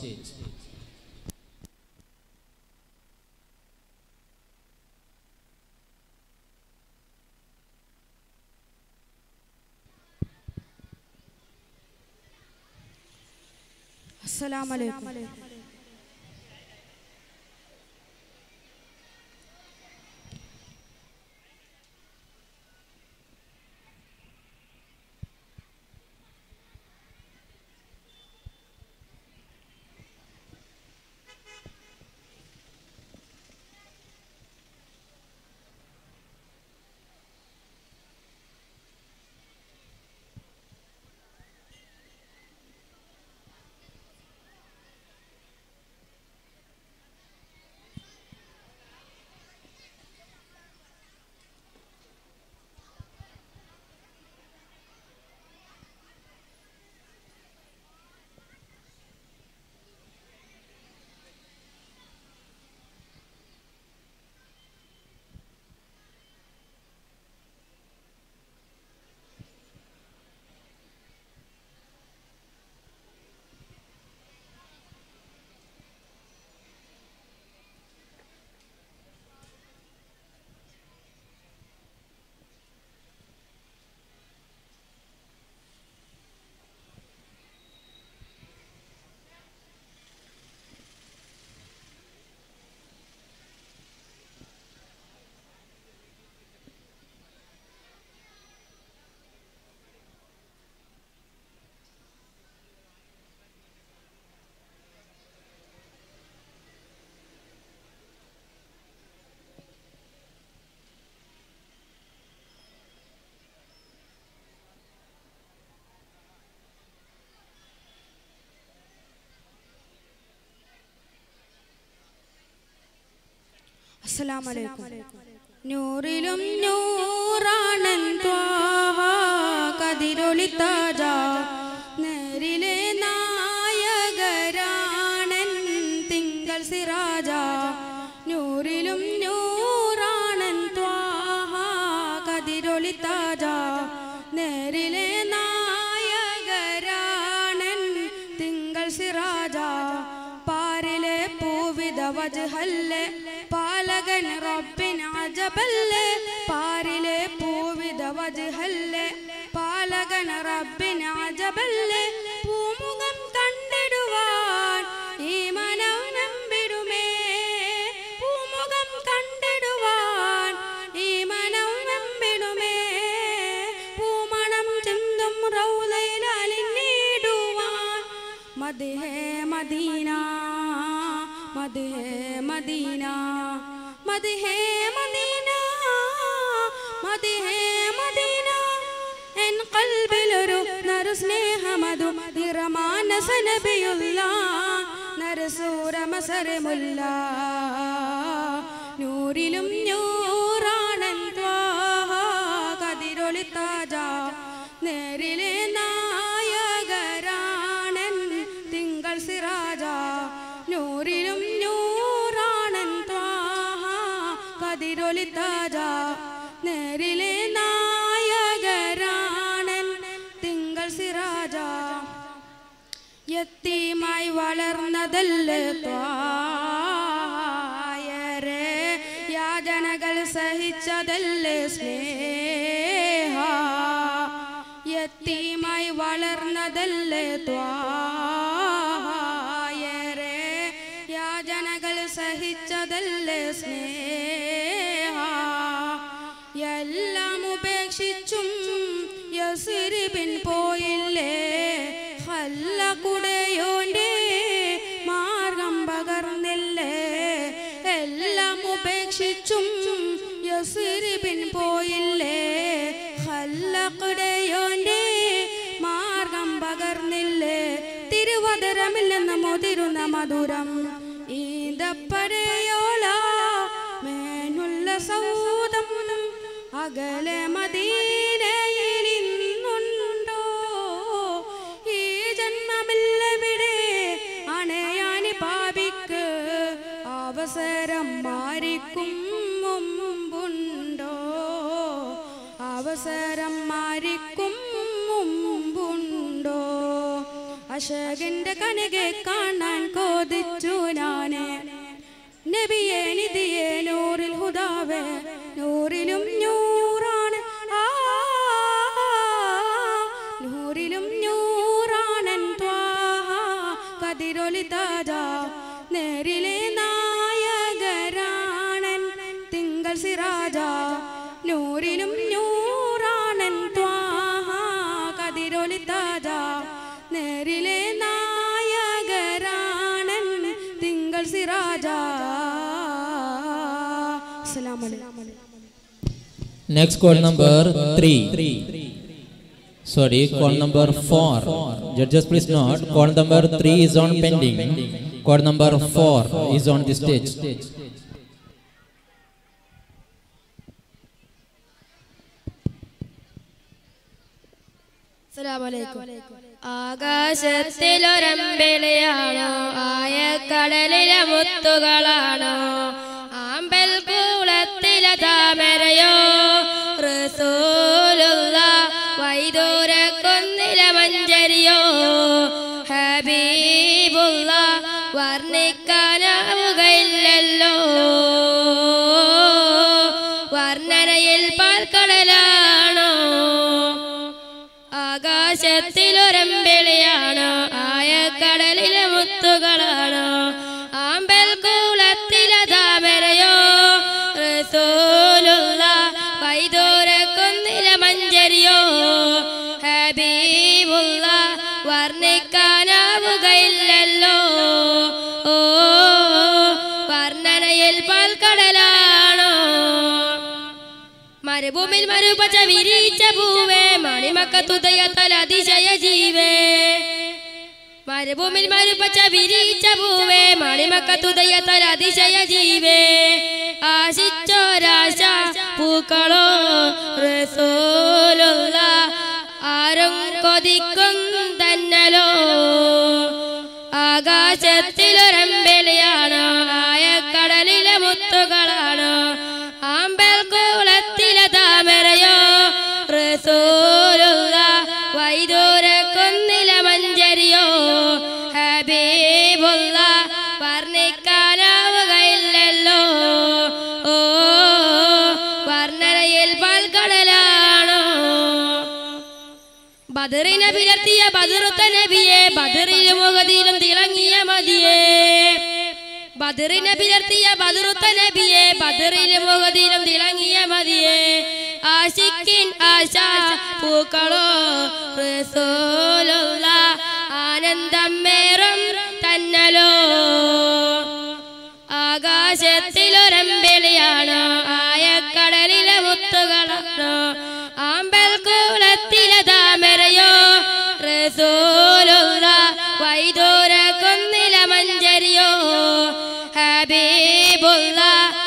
അസ്സലാമലൈക്കും അസ്സലാമലൈക്കും നൂറിലും നൂറാണൻ ത്വാഹ കതിരൊളി താജ നേരിലെ നായകരാണൻ തിങ്കൾ സിറാജ നൂറിലും നൂറാണൻ ത്വാഹ കതിരൊളി താജ നേരിലെ നായകരാണൻ തിങ്കൾ സിറാജ പാരിലെ പൂവിത വജ്ഹല്ലേ പാലകൻ റബ്ബിൻ അജബല്ലേ പാരിലെ പൂവിത വജ്ഹല്ലേ പാലകൻ റബ്ബിൻ അജബല്ലേ പൂമുഖം കണ്ടിടുവാൻ ഈ മനം നമ്പിടുമേ പൂമുഖം കണ്ടിടുവാൻ ഈ മനം നമ്പിടുമേ പൂമണം ചെന്തും റൗലയിൽ അലിഞ്ഞിടുവാൻ മദഹേ മദീന മദഹേ മദീന മദഹേ മദീന മദഹേ മദീന എൻ കൽബിലൊരു നറു സ്നേഹമതു നിറമാനസ നബിയുള്ള നരസൂരമസരമുല്ല നൂറിലും നൂറാണൻ ത്വാഹ കതിരൊളി താജ നേരിലെ നായകരാണൻ തിങ്കൾ സിറാജ നൂറിലും നൂറാണൻ ത്വാഹ കതിരൊളി താജ നേരിലെ നായകരാണൻ തിങ്കൾ സിറാജ യത്തീമായി വളർന്നതല്ലേ ത്വായരെ യാതനകൾ സഹിച്ചതല്ലേ സ്നേഹ യത്തീമായി വളർന്നതല്ലേ ത്വായരെ യാതനകൾ സഹിച്ചതല്ലേ സ്നേഹ എല്ലാം ഉപേക്ഷിച്ചും യസിരിബിൻ പോയില്ലേ ഹല്ല കുടയോന്റെ മാർഗം പകർന്നില്ലേ എല്ലാം ഉപേക്ഷിച്ചും യസിരിബിൻ പോയില്ലേ ഹല്ല കുടയോന്റെ മാർഗം പകർന്നില്ലേ തിരുവതരമിൽ നിന്ന് മുതിരുന്ന മധുരം ഈന്തപ്പടയോള മേനുള്ള സൗദം അകലെ മദീനയിൽ ഇന്നുണ്ടോ ഈ ജന്മമില്ലവിടെ അണയാനി പാപിക്ക് അവസരം മാറിക്കും മുമ്പുണ്ടോ അവസരം മാറിക്കും മുമ്പുണ്ടോ അശോകന്റെ കനകെ കാണാൻ കോതിച്ചു ഞാനേ നബിയെ നിധിയെ നൂറിൽ ഹുദാവേ നൂറിലും നൂറാണ് ആ നൂറിലും നൂറാണൻ ത്വാഹ കതിരൊളി താജ നേരിലെ നായകരാണൻ തിങ്കൾ സിറാജ നൂറിലും നൂറാണൻ ത്വാഹ കതിരൊളി താജ നേരിലെ നായകരാണൻ തിങ്കൾ സിറാജ അസ്സലാമു അലൈക്കും Next call number three. Sorry, call number four. Judges, please note. Call number three is on pending. Call number four is on the stage. ആകാശത്തിലൊരമ്പിളിയാണോ ആയ കടലിലെ മുത്തുകളാണോ ആമ്പൽ കൂളത്തിലെ താമരയോ റസൂലുള്ള വൈദൂര കൊന്നിലെ മഞ്ചരിയോ ഹബീബുള്ള വർണ്ണിക്കാനാവുകയില്ലല്ലോ വർണ്ണനയിൽ പാൽക്കടലാണോ ആകാശത്തിലൊരമ്പിളിയാണോ ആയ കടലിലെ മുത്തുകളാണോ ആമ്പൽ കൂളത്തിലെ താമരയോ റസൂലുള്ള വൈദൂര കൊന്നിലെ മഞ്ചരിയോ ഹബീബുള്ള വർണ്ണിക്കാനാവുകയില്ലല്ലോ ഓ വർണ്ണനയിൽ പാൽക്കടലാണോ മരുഭൂമിൽ മരുപച്ച വിരിച്ച പൂവേ മണിമക്കത്തുതയ തലതിശയ ജീവേ മരുഭൂമിൽ മരുപച്ച വിരിച്ച പൂവേ മണിമക്കത്തുതയ തലതിശയ ജീവേ ആശിച്ചോരാശ പൂക്കളോ റസൂലുള്ള ആരും കൊതിക്കും തന്നലോ ആകാശത്തിലൊരമ്പെളിയാണ് ആയക്കടലിലെ മുത്തുകളാണ് ആമ്പൽ കൂളത്തിലെ താമരയോ റസൂലുള്ള വൈദൂര കൊന്നിലെ മഞ്ചരിയോ ഹബീബുള്ള വർണ്ണിക്കാനാവുകയില്ലല്ലോ ഓ വർണ്ണനയിൽ പാൽക്കടലാണോ ബദറിനെ പിലർത്തിയ ബദറുത്ത നബിയെ ബദറിലും മുഖതിലും തിളങ്ങിയ മതിയെ ബദറിനെ പിലർത്തിയ ബദറുത്ത നബിയെ ബദറിലും മുഖതിലും തിളങ്ങിയ മതിയെ ആശിക്കിൻ ആശ പൂക്കളോ റസൂലുള്ള ആനന്ദം മേറും തന്നലോ ആകാശത്തിലൊരമ്പെളിയാണ് ആയക്കടലിലെ മുത്തുകളാണ് ആമ്പൽ കൂളത്തിലെ താമരയോ റസൂലുള്ള വൈദൂര കൊന്നില മഞ്ചരിയോ ഹബീബുള്ള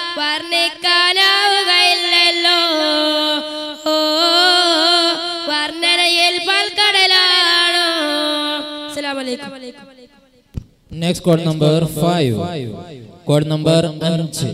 വർണ്ണിക്കാനാവുകയില്ലല്ലോ ഓ വർണ്ണനയിൽ പൽക്കടലാണോ അസ്സലാമു അലൈക്കും next code number five code number അഞ്ച്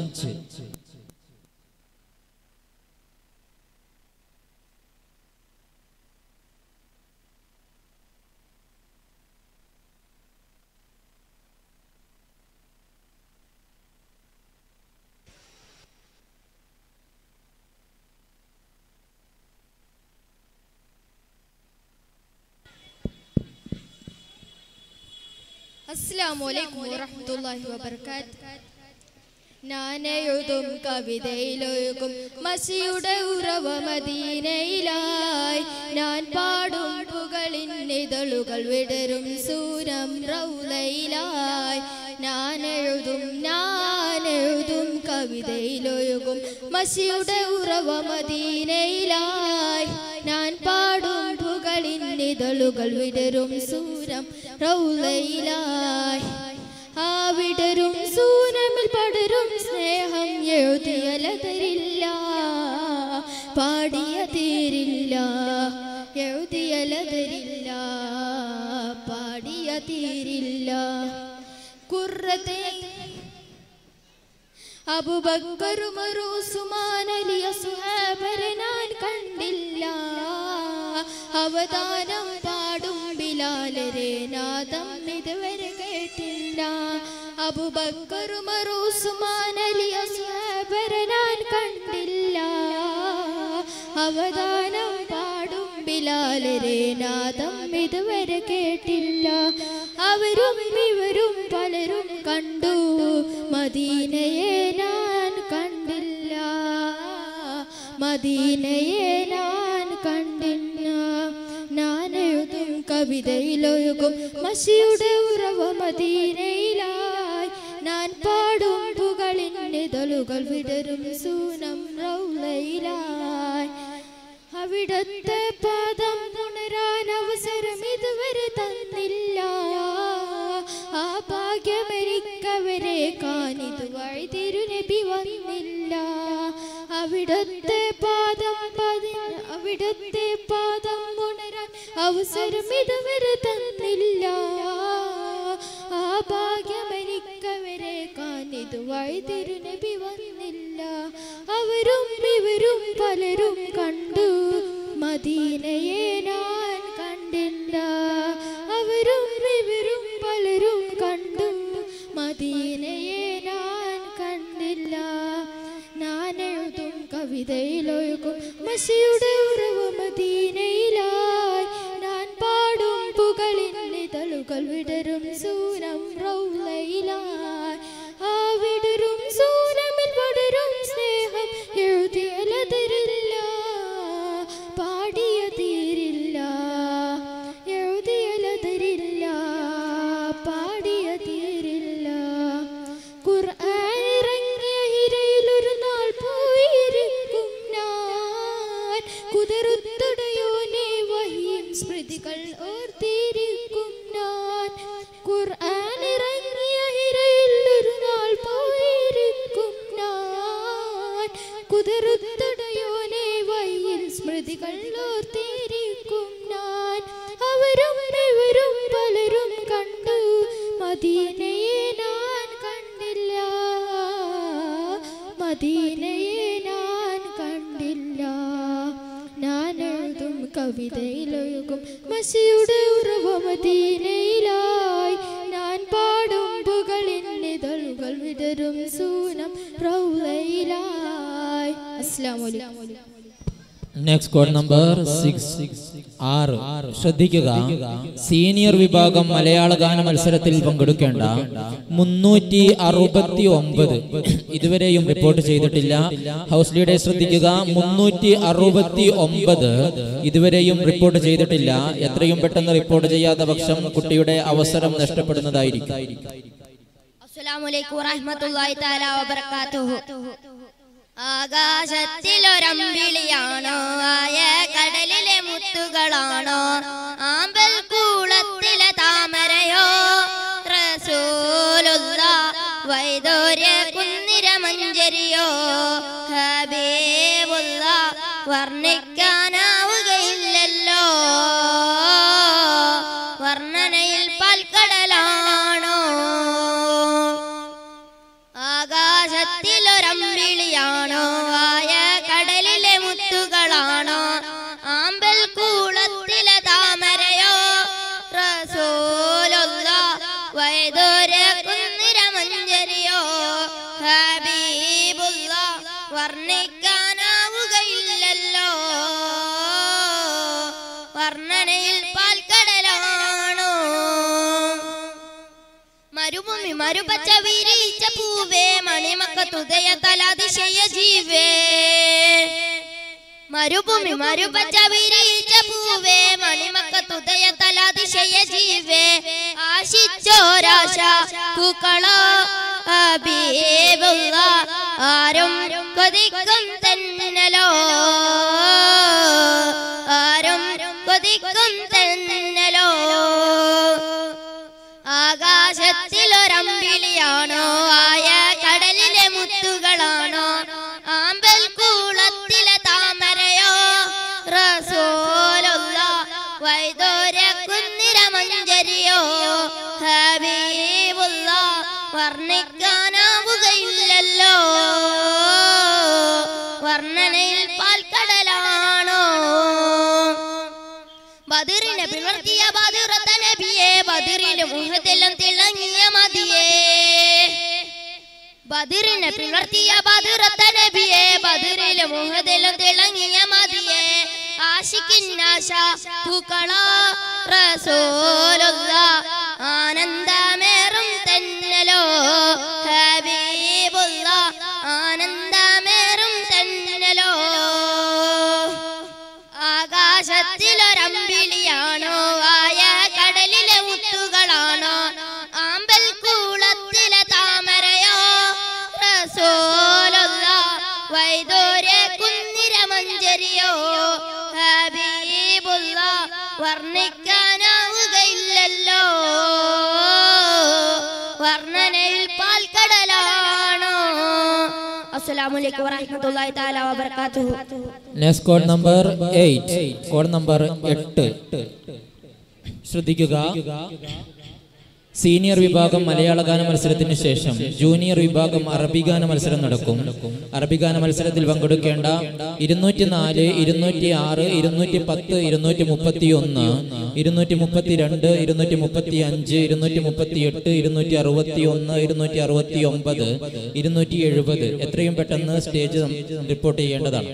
അസ്സാമലൈക്കും വറഹമത്തല്ലാഹി വബർക്കാത്ത് ഞാൻ എഴുതും കവിതയിലൊഴുകും മസിയുടെ ഉറവ മദീനയിലായി ഞാൻ പാടും പുകളിൻ ഇതളുകൾ വിടരും സൂരം റൗലയിലായി ഞാൻ എഴുതും ഞാൻ എഴുതും കവിതയിലൊഴുകും മസിയുടെ ഉറവ മദീനയിലായി ഞാൻ പാടും പുകളിൻ ഇതളുകൾ വിടരും സൂരം റൗലയിലായി ആ വിടരും സൂനമിൽ പടരും സ്നേഹം എഴുതിയലതരില്ല പാടിയ തീരില്ല എഴുതിയലതരില്ല പാടിയ തീരില്ല കുറത്തെ അബുബക്കറുമറുസുമാനലിയ സുഹാബരെ ഞാൻ കണ്ടില്ല അവതാരം പാടും ബിലാലരെ നാദം ഇതുവരെ കേട്ടില്ല അബുബക്കറുമറുസുമാനലിയ സുഹാബരെ ഞാൻ കണ്ടില്ല അവതാരം പാടും ബിലാലരെ നാദം ഇതുവരെ കേട്ടില്ല അവരും ഇവരും പലരും കണ്ടു മദീനയെ ഞാൻ കണ്ടില്ല മദീനയെ ഞാൻ കണ്ടില്ല ഞാൻ എഴുതും കവിതയിലൊഴുകും മഷിയുടെ ഉറവ മദീനയിലായി ഞാൻ പാടും പുകളിൻ ഇതളുകൾ വിടരും സൂനം റൗലയിലായി അവിടത്തെ പാദം ഉണരാൻ അവസരം ഇതുവരെ തന്നില്ല ആ ഭാഗ്യമെനിക്കവരെ കാണിതു വഴി തിരുനബി വന്നില്ല അവിടത്തെ പാദം പതി അവിടത്തെ പാദം ഉണരാൻ അവസരം ഇതുവരെ തന്നില്ല ആ ഭാഗ്യമെനിക്കവരെ കാണിതു വഴി തിരുനബി വന്നില്ല അവരും ഇവരും പലരും കണ്ടു മദീനയെ ഞാൻ കണ്ടില്ല അവരും ഇവരും പലരും കണ്ടു മദീനയെ ഞാൻ കണ്ടില്ല ഞാൻ എഴുതും കവിതയിലൊഴുകും മഷിയുടെ ഉറവ മദീനയിലായി ഞാൻ പാടും പുകളിൻ ഇതളുകൾ വിടരും സൂനം റൗലയിലായി ആ വിടരും സൂനമിൽ പടരും സ്നേഹം എഴുതിയലതരില്ല പാടിയ തീരില്ല എഴുതിയലതരില്ല പാടിയ തീരില്ല ഖുർആൻ ഇറങ്ങിയ ഹിരയിലൊരു നാൾ പോയിരിക്കും ഞാൻ കുതിരുത്തടയോനെ വഹിയും സ്മൃതികൾ ഓർത്തിരിക്കും ഞാൻ ഖുർആൻ ഇറങ്ങിയ ഹിരയിൽ കുതിരുത്തടയോനെ വയ്യിൽ സ്മൃതികൾ ഓർത്തിരിക്കും ഞാൻ അവരും ഇവരും പലരും കണ്ടു മദീനയെ ഞാൻ കണ്ടില്ല മദീനയെ ഞാൻ കണ്ടില്ല ഞാൻ എഴുതും കവിതയിലൊഴുകും മസിയുടെ ഉറവ മദീനയിലായി ഞാൻ പാടും പുകളിൻ ഇതളുകൾ വിടരും സൂനം റൗലയിലായി അസ്ലാം വലൈക്കും നെക്സ്റ്റ് കോഡ് നമ്പർ സിക്സ് ആറ് ശ്രദ്ധിക്കുക സീനിയർ വിഭാഗം മലയാള ഗാന മത്സരത്തിൽ പങ്കെടുക്കേണ്ട മുന്നൂറ്റി അറുപത്തി ഒമ്പത് ഇതുവരെയും റിപ്പോർട്ട് ചെയ്തിട്ടില്ല ഹൗസ് ലീഡർ ശ്രദ്ധിക്കുക മുന്നൂറ്റി അറുപത്തി ഒമ്പത് ഇതുവരെയും റിപ്പോർട്ട് ചെയ്തിട്ടില്ല എത്രയും പെട്ടെന്ന് റിപ്പോർട്ട് ചെയ്യാത്ത പക്ഷം കുട്ടിയുടെ അവസരം നഷ്ടപ്പെടുന്നതായിരിക്കും അസ്സലാമലൈക്കും വറഹ്മത്തുള്ളാഹി തആല വബറകാതുഹു ആകാശത്തിലൊരമ്പിളിയാണോ ആയ കടലിലെ മുത്തുകളാണോ ആമ്പൽ കൂളത്തിലെ താമരയോ റസൂലുള്ള വൈദൂര്യ കുന്നിര മഞ്ചരിയോ ഹബീബുള്ള വർണ്ണിക്കാനാവുകയില്ലല്ലോ വർണ്ണനയിൽ പാൽക്കടലാണോ ആകാശത്തിലൊരമ്പിളിയാണോ ആയ കടലിലെ മുത്തുകളാണോ ആമ്പൽ കൂളത്തിലെ താമരയോ റസൂലുള്ള വൈദൂര്യ കുന്നിര മഞ്ചരിയോ ഹബീബുള്ള വർണ്ണിക്കാനാവുകയില്ലല്ലോ വർണ്ണനയിൽ പാൽക്കടലാണോ മരുഭൂമി മരുപച്ച വിരിച്ച പൂവേ മണിമക്ക തുതയ തലാതിശയ ജീവേ മരുഭൂമി മരുപച്ച വിരിച്ച പൂവേ മണിമക്ക തുതയ തലാതിശയ ജീവേ ആശിച്ചോരാശ പൂക്കളോ അബീബുള്ള ആരും കൊതിക്കും തന്നലോ ആരും കൊതിക്കും തന്നലോ ആകാശത്തിലൊരമ്പിളിയാണോ ആയ കടലിലെ മുത്തുകളാണോ ആമ്പൽ കൂളത്തിലെ താമരയോ റസൂലുള്ള വൈദൂര്യ കുന്നിര മഞ്ചരിയോ ഹബീബുള്ള വർണ്ണിക്കാനാവുകയില്ലല്ലോ വർണ്ണനയിൽ പാൽക്കടലാണോ ബദിറിനെ പിളർത്തിയ ബദിറത്ത നബിയെ ബദിറിലും മുഹത്തിലും തിളങ്ങിയ മതിയേ ബദിറിനെ പിളർത്തിയ ബദിറത്ത നബിയെ ബദിറിലും മുഹത്തിലും തിളങ്ങിയ മതിയേ ആശിക്കിന്നാശ പൂക്കളോ റസൂലുള്ള ആനന്ദമേറും തന്നലോ ഹബീബുള്ള ആനന്ദമേറും തന്നലോ ആകാശത്തിലൊരമ്പിളിയാണോ ആയ കടലിലെ മുത്തുകളാണോ ആമ്പൽ കൂളത്തിലെ താമരയോ റസൂലുള്ള വൈദൂര്യ കുന്നിര മഞ്ചരിയോ ഹബീബുള്ള വർണ്ണിക്കാനാവുകയില്ലല്ലോ വർണ്ണനയിൽ പാൽക്കടലാണോ അസ്സലാമലൈക്കും വറഹ്മത്തുള്ളാഹി തആല വബറകാതുഹു next code number eight code number എട്ട് ശ്രദ്ധിക്കുക സീനിയർ വിഭാഗം മലയാള ഗാന മത്സരത്തിന് ശേഷം ജൂനിയർ വിഭാഗം അറബി ഗാന മത്സരം നടക്കും അറബി ഗാന മത്സരത്തിൽ പങ്കെടുക്കേണ്ട ഇരുന്നൂറ്റി നാല് ഇരുന്നൂറ്റി ആറ് ഇരുന്നൂറ്റി പത്ത് ഇരുന്നൂറ്റി മുപ്പത്തി ഒന്ന് ഇരുന്നൂറ്റി മുപ്പത്തി രണ്ട് ഇരുന്നൂറ്റി മുപ്പത്തി അഞ്ച് ഇരുന്നൂറ്റി മുപ്പത്തി എട്ട് ഇരുന്നൂറ്റി അറുപത്തി ഒന്ന് ഇരുന്നൂറ്റി അറുപത്തി ഒമ്പത് ഇരുന്നൂറ്റി എഴുപത് എത്രയും പെട്ടെന്ന് സ്റ്റേജ് റിപ്പോർട്ട് ചെയ്യേണ്ടതാണ്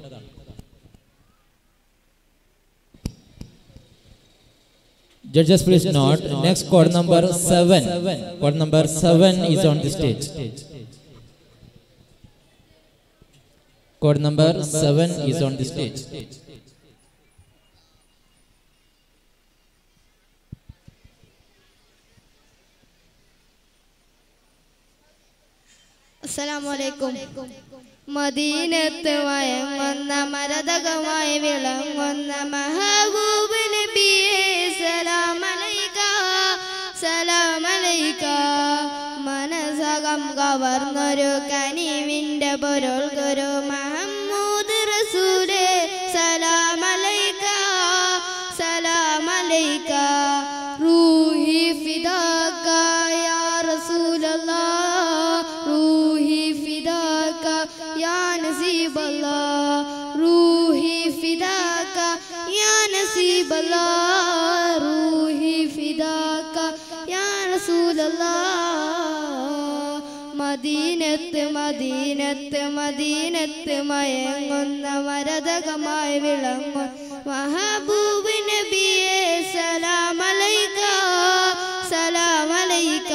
Judges, please note. Next code number seven. Code number seven is on the stage. Code number seven is on the stage. അസ്സലാമലൈക്കും മദീനത്ത് വയങ്ങുന്ന മരതകമായി വിളങ്ങുന്ന മഹബൂബ് നബിയേ സലാമലൈക സലാമലൈക മനസകം കവർന്നൊരു കനിവിൻ്റെ പൊരുൾ ഗുരു മഹ الله روحي فداك يا نصيب الله روحي فداك يا رسول الله മദീനത്ത് മദീനത്ത് മദീനത്ത് മയങ്ങുന്ന മരതകമായി വിളങ്ങും മഹബൂബ് നബിയെ സലാമലൈക സലാമലൈക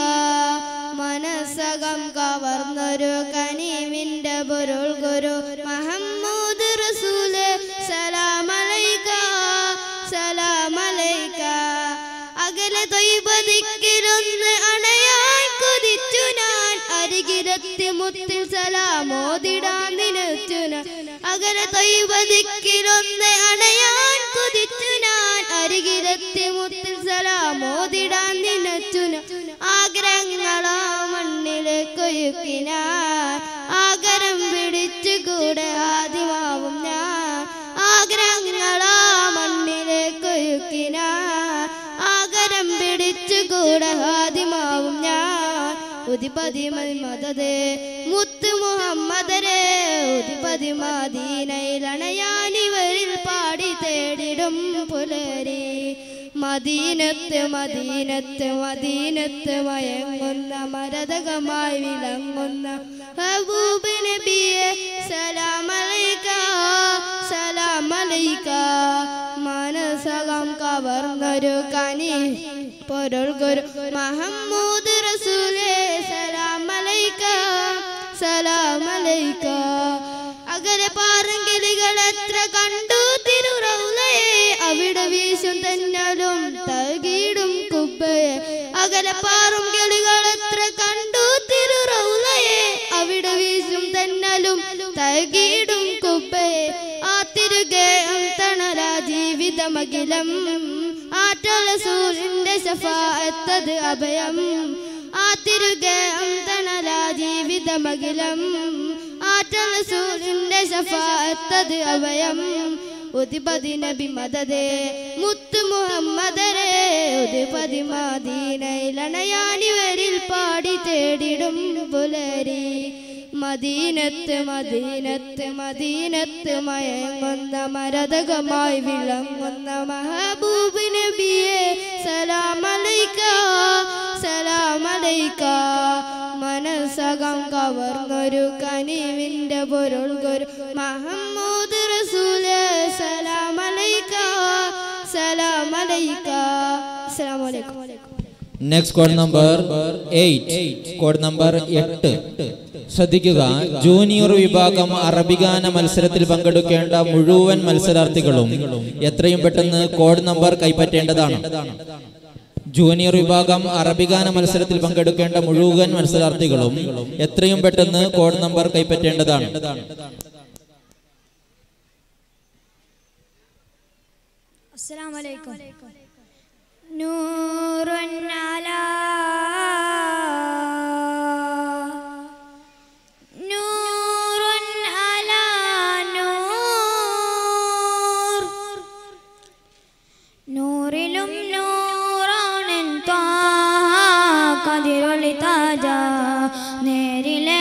മനസ്സകം കവർന്നൊരു കനീവിന്റെ പൊരുൾ ഗുരു മഹമ്മൂദ് റസൂല് സലാമലൈക സലാമലൈക അകലെ തൊയ്പതിക്കിലൊന്ന് അണയാൻ കൊതിച്ചു ഞാൻ അരികിലെത്തി മുത്തിൽ സലാമോദിടാൻ നിനച്ചു ഞാൻ അകലെ തൊയ്പതിക്കിലൊന്ന് അണയാൻ കൊതിച്ചു ഞാൻ അരികിലെത്തി മുത്തിൽ സലാമോദിടാൻ നിനച്ചു ഞാൻ ആഗ്രഹങ്ങളാ മണ്ണിലേക്ക് ഒഴുക്കിനാൻ ആകരം പിടിച്ചു കൂടെ ആദ്യമാവും ഞാൻ ആഗ്രഹങ്ങളാ മണ്ണിലേക്ക് ഒഴുക്കിനാൻ ആകരം പിടിച്ചു കൂടെ ആദ്യമാവും ഞാൻ ഉദിപതി മതതേ മുത്ത് മുഹമ്മദരെ ഉദിപതി മദീനയിലണയാനിവരിൽ പാടി തേടിടും പുലരി മദീനത്ത് മദീനത്ത് മദീനത്ത് മയങ്ങുന്ന മരതകമായി വിളങ്ങുന്ന ഹബൂബ് നബിയെ സലാമലൈക സലാമലൈക മനസകം കവർന്നൊരു കനി പൊരുൾ ഗുരു മഹമ്മൂദ് റസൂലേ സലാമലൈക സലാമലൈക അകലെ പാറങ്കിളികൾ എത്ര കണ്ടു തിരുറൗലയെ അവിടെ വീശും തന്നലും തകീടും കുബ്ബയെ അകലെ പാറും കിളികൾ എത്ര കണ്ടു തിരുറൗലയെ അവിടെ വീശും തന്നലും തകീടും കുബ്ബയെ ആ തിരുകേം തണലാ ജീവിതമകിലം ആറ്റല സൂര്യന്റെ ശഫാത്തത് അഭയം ആ തിരുകേം തണലാ ജീവിതമകിലം ആറ്റല സൂര്യന്റെ ശഫാത്തത് അഭയം ഉദിപതി നബി മദതേ മുത്ത് മുഹമ്മദരെ ഉദിപതി മാദീനയിലണയാനിവരിൽ പാടി തേടിടും പുലരി മദീനത്ത് മദീനത്ത് മദീനത്ത് മയങ്ങുന്ന മരതകമായി വിളങ്ങുന്ന മഹബൂബ് നബിയെ സലാമലൈക്ക സലാമലൈക്ക മനസ്സകം കവർന്നൊരു കനിവിന്റെ പൊരുൾ ഗുരു മഹമ്മൂദ് റസൂല് സലാമലൈക്ക സലാമലൈക്ക അസ്സലാമലൈക്കും next code number eight code number എട്ട് ശ്രദ്ധിക്കുക ജൂനിയർ വിഭാഗം അറബിഗാന മത്സരത്തിൽ പങ്കെടുക്കേണ്ട മുഴുവൻ മത്സരാർത്ഥികളും എത്രയും പെട്ടെന്ന് കോഡ് നമ്പർ കൈപ്പറ്റേണ്ടതാണ് ജൂനിയർ വിഭാഗം അറബിഗാന മത്സരത്തിൽ പങ്കെടുക്കേണ്ട മുഴുവൻ മത്സരാർത്ഥികളും എത്രയും പെട്ടെന്ന് കോഡ് നമ്പർ കൈപ്പറ്റേണ്ടതാണ് അസ്സലാമലൈക്കും നൂറുൻ അലാ നൂറുൻ അലാ നൂർ നൂറിലും നൂറാണൻ കതിരൊളി താജ നേരിലെ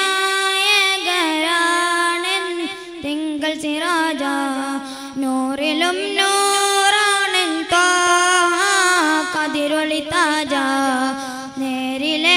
നായകരാണൻ തിങ്കൾ സിറാജ നൂറിലും നൂറാണൻ കതിരൊളി താജ നേരിലെ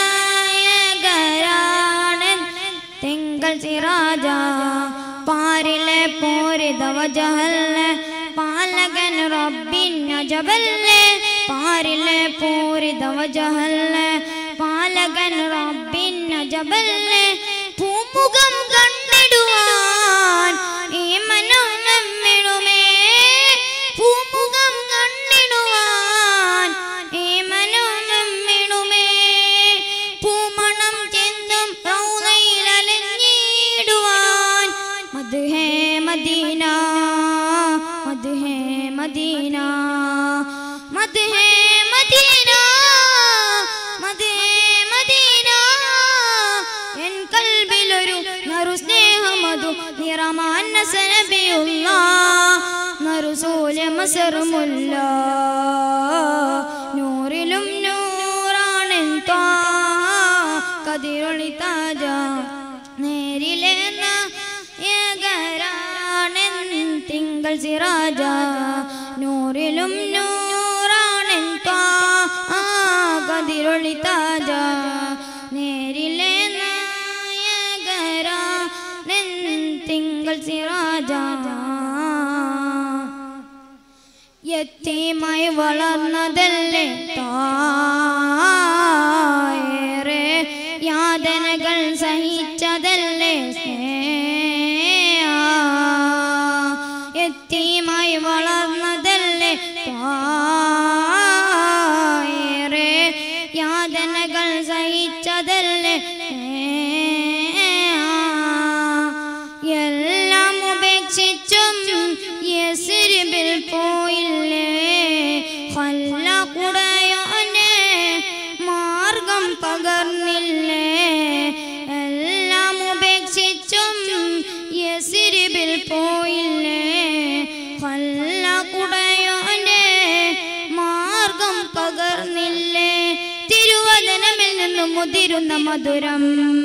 നായകരാണൻ തിങ്കൾ സിറാജ പാരിലെ പൂരിതവ ജഹല്ലെ പാലകൻ റബ്ബിൻ അജബല്ലെ പാരിലെ പൂരിതവ ജഹല്ലെ പാലകൻ റബ്ബിൻ അജബല്ലെ പൂമുഖം കണ്ടിടുവാൻ ഈ മനം നമ്മിടുമേ പൂമുഖം കണ്ടിടുവാൻ ഈ മനം നമ്മിടുമേ പൂമണം ചെന്തും റൗളയിലലിഞ്ഞിടുവാൻ മത് ഹേ മദീന മത് ഹേ മദീന മത് ഹേ മദീന മത് ഹേ മദീന എൻ കൽബിലൊരു നറു സ്നേഹമതു നിറമാന്ന സനബിയുള്ള നറുസൂല മസറുമുല്ല നൂറിലും നൂറാണെൻ ത്വാ കതിരൊളി താജ നേരിലെ തിങ്കൾ സിറാജ നൂറിലും നൂറാണെൻ ത്വാ കതിരൊളി താജ നേരിലെ നായകരാ നെൻ തിങ്കൾ സിറാജ യത്തീമായി വളർന്നതല്ലേ തായേറെ യാതനകൾ സഹിച്ചതല്ലേ സ്നേഹ. യത്തീമായി വളർന്നതല്ലേ തായേറെ യാതനകൾ സഹിച്ചതല്ലേ സ്നേഹ. എല്ലാം ഉപേക്ഷിച്ചും യസ്രിബിൽ പോയില്ലേ കൊല്ലക്കുടയോനെ മാർഗം പകർന്നില്ലേ എല്ലാം ഉപേക്ഷിച്ചും യസ്രിബിൽ പോയില്ലേ കൊല്ലക്കുടയോനെ മാർഗം പകർന്നില്ലേ തിരുവചനമിൽ നിന്നും മുതിരുന്ന മധുരം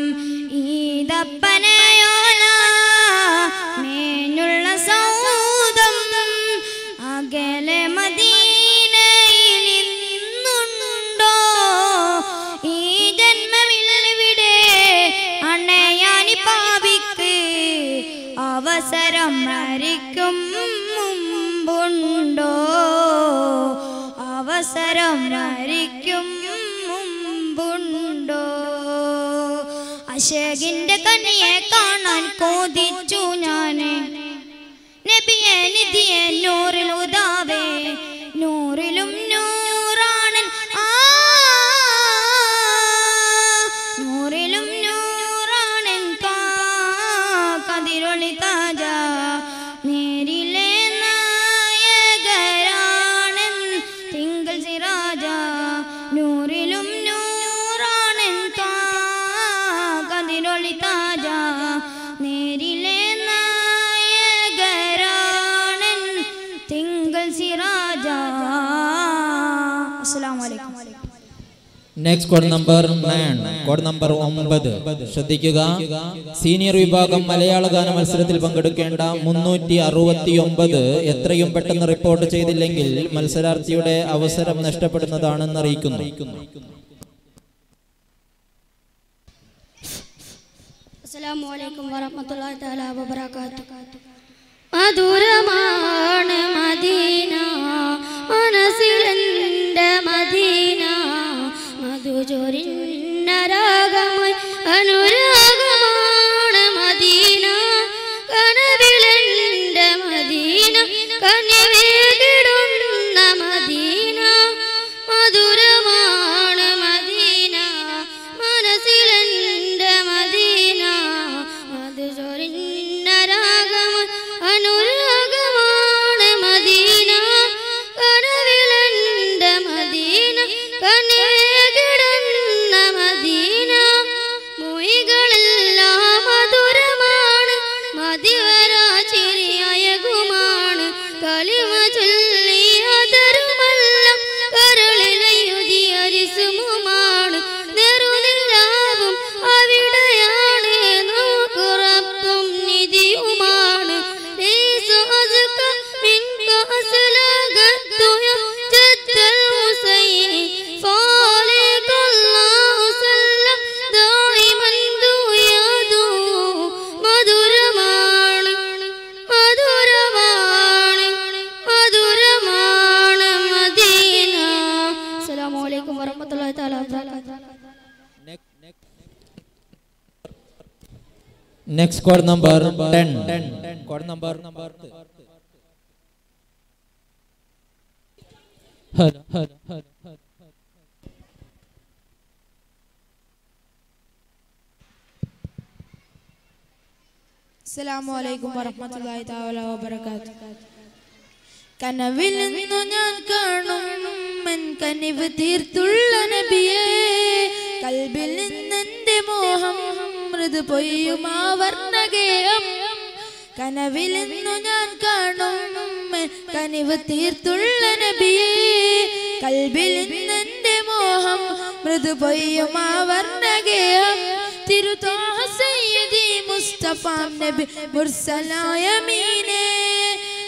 ഈതപ്പനയോല മേഞ്ഞുള്ള സൗദം അകലെ മദീനയിൽ ഇന്നുണ്ടോ ഈ ജന്മമില്ലവിടെ അണയാനി പാപിക്ക് അവസരം മരിക്കും മുമ്പുണ്ടോ അവസരം മരിക്കും മുമ്പുണ്ടോ അശേഖിന്റെ കണ്ണിയെ കാണാൻ കോതിച്ചു ഞാന് നബിയെ നിധിയെ നൂറിൽ ഉദാവേ നൂറിലും നൂറാണൻ ആ നൂറിലും നൂറാണൻ കാ കതിരൊളി താജ നേരിലെ നായകരാണൻ തിങ്കൾ സിറാജ നൂറിലും നൂറാണൻ കാ കതിരൊളി താജ നേരിലെ നായകരാണൻ തിങ്കൾ സിറാജ അസ്സലാമു അലൈക്കും next code number nine code number ഒമ്പത് ശ്രദ്ധിക്കുക സീനിയർ വിഭാഗം മലയാള ഗാന മത്സരത്തിൽ പങ്കെടുക്കേണ്ട മുന്നൂറ്റി അറുപത്തി ഒമ്പത് എത്രയും പെട്ടെന്ന് റിപ്പോർട്ട് ചെയ്തില്ലെങ്കിൽ മത്സരാർത്ഥിയുടെ അവസരം നഷ്ടപ്പെടുന്നതാണെന്ന് അറിയിക്കുന്നു അസ്സലാമു അലൈക്കും വറഹ്മത്തുള്ളാഹി തആല വബറകാതുഹു മധുരമാണ് മദീന മനസ്സിലെന്റെ മദീന മധുചൊരിഞ്ഞ രാഗമായി അനുരാഗമാണ് മദീന കനവിലെന്റെ മദീന കനിവേകിടുന്ന മദീന മധുരമാണ് മദീന മനസ്സിലെന്റെ മദീന മധുചൊരിഞ്ഞ രാഗം അനുരാഗമാണ് മദീന കനവിലെന്റെ മദീന കനിവേകിടുന്ന മദീന മൊഴികളെല്ലാം മധുരമാണ് മതിവരാചിരിയകുമാണ് കളിമ ചൊല്ലി അതരുമെല്ലാം കരളിലെഴുതി അരിസുമുമാണ് നെറുനിലാവും അവിടെയാണ് നോക്കുറപ്പും നിധിയുമാണ് ലൈസു അസ്ക മിൻക അസ്ലഗത്തു യജ്ജൽ ഹുസൈൻ ഫാലിക അല്ലാഹു സല്ലം ദായിമൻ ദുയദു മധുരമാണ് മധുരമാണ് മധുരമാണ് മദീന അസ്സലാമു അലൈക്കും വറഹ്മത്തുള്ളാഹി തആല വബറകാതുഹു next code number ten code number അസ്സലാമു അലൈക്കും വറഹ്മത്തുള്ളാഹി തആല വബറകാതുഹു കനവിൽ നിന്നു ഞാൻ കാണും മൻ കനിവ് തീർത്തുള്ള നബിയേ കൽബിൽ നിന്നെന്റെ മോഹം മൃദു പൊയ്യും ആ വർണ്ണഗേയം കനവിൽ നിന്നു ഞാൻ കാണും മൻ കനിവ് തീർത്തുള്ള നബിയേ കൽബിൽ നിന്നെന്റെ മോഹം മൃദു പൊയ്യും ആ വർണ്ണഗേയം തിരുത്തോഹ സയ്യിദി മുസ്തഫ നബി മുർസലായ മീനേ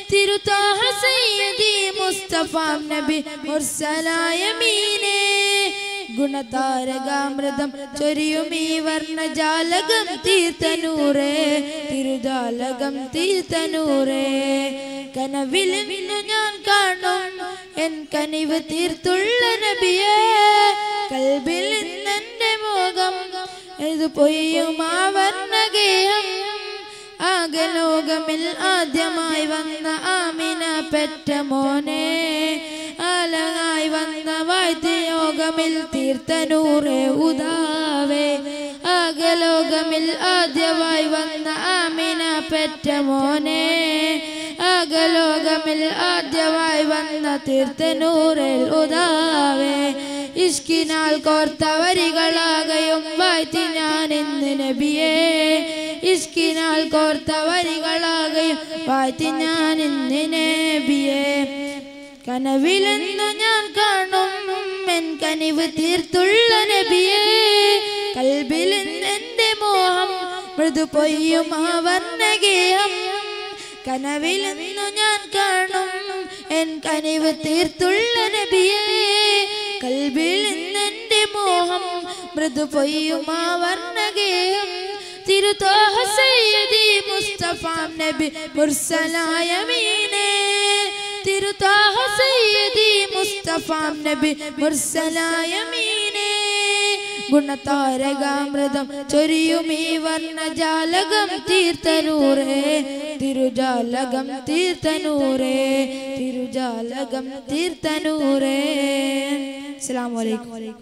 തിരുത്താഹ സയ്യദി മുസ്തഫ നബി മുർസലായ മീനേ ഗുണതാരകാമൃതം ചൊരിയും ഈ വർണ്ണജാലകം തീർത്തനൂറേ തിരുജാലകം തീർത്തനൂറേ കനവിൽ നിന്നു ഞാൻ കാണും എൻ കനിവ് തീർത്തുള്ള നബിയേ കൽബിൽ നിന്നെന്റെ മോകം ഇത് പൊയ്യും ആ വർണ്ണഗേഹം ആകലോകമിൽ ആദ്യമായി വന്ന ആമിന പെറ്റ മോനെ ആലങ്ങായി വന്ന വാദ്യയോഗമിൽ തീർത്തനൂറെ ഉദാവേ ആകലോകമിൽ ആദ്യമായി വന്ന ആമിന പെറ്റ മോനെ ആകലോകമിൽ ആദ്യമായി വന്ന തീർത്തനൂറിൽ ഉദാവേ ഇഷ്കിനാൽ കോർത്ത വരികളാകയും വാഴ്ത്തി ഞാൻ ഇന്ന് നബിയേ ഇഷ്കിനാൽ കോർത്ത വരികളാകയും വാഴ്ത്തി ഞാൻ ഇന്ന് നബിയേ കനവിലെന്നു ഞാൻ കാണും എൻ കനിവ് തീർത്തുള്ള നബിയേ കൽബിൽ എന്റെ മോഹം മൃദു പൊയ്യും ആ വർണ്ണഗേഹം കനവിലെന്നു ഞാൻ കാണും എൻ കനിവ് തീർത്തുള്ള നബിയേ കൽബിൽ എന്റെ മോഹം മൃദു പൊയ്യും ആ വർണ്ണഗേഹം തിരുത്തോഹ സയ്യദി മുസ്തഫ നബി മുർസലായ മീനേ തിരുത്താഹ സയ്യദി മുസ്തഫ നബി മുർസലായ മീനേ ഗുണതാരകാമൃതം ചൊരിയും ഈ വർണ്ണജാലകം തീർത്തനൂറേ തിരുജാലകം തീർത്തനൂറേ തിരുജാലകം തീർത്തനൂറേ അസ്സലാമു അലൈക്കും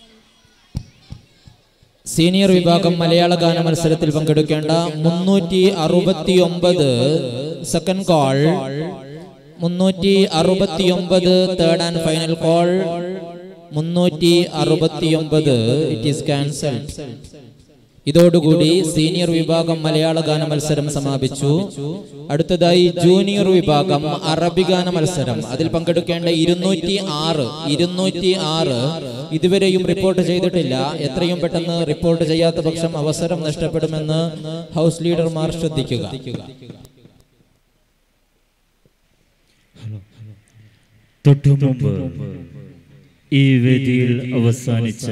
സീനിയർ വിഭാഗം മലയാള ഗാന മത്സരത്തിൽ പങ്കെടുക്കേണ്ട മുന്നൂറ്റി അറുപത്തി ഒമ്പത് സെക്കൻഡ് കോൾ മുന്നൂറ്റി അറുപത്തി ഒമ്പത് തേർഡ് ആൻഡ് ഫൈനൽ കോൾ മുന്നൂറ്റി അറുപത്തി ഒമ്പത് ഇറ്റ് ഈസ് ക്യാൻസൽഡ് ഇതോടുകൂടി സീനിയർ വിഭാഗം മലയാള ഗാന മത്സരം സമാപിച്ചു അടുത്തതായി ജൂനിയർ വിഭാഗം അറബി ഗാന മത്സരം അതിൽ പങ്കെടുക്കേണ്ട ഇരുന്നൂറ്റി ആറ് ഇരുന്നൂറ്റി ആറ് ഇതുവരെയും റിപ്പോർട്ട് ചെയ്തിട്ടില്ല എത്രയും പെട്ടെന്ന് റിപ്പോർട്ട് ചെയ്യാത്ത പക്ഷം അവസരം നഷ്ടപ്പെടുമെന്ന് ഹൗസ് ലീഡർമാർ ശ്രദ്ധിക്കുക തൊട്ടു മുമ്പ് ഈ വേദിയിൽ അവസാനിച്ച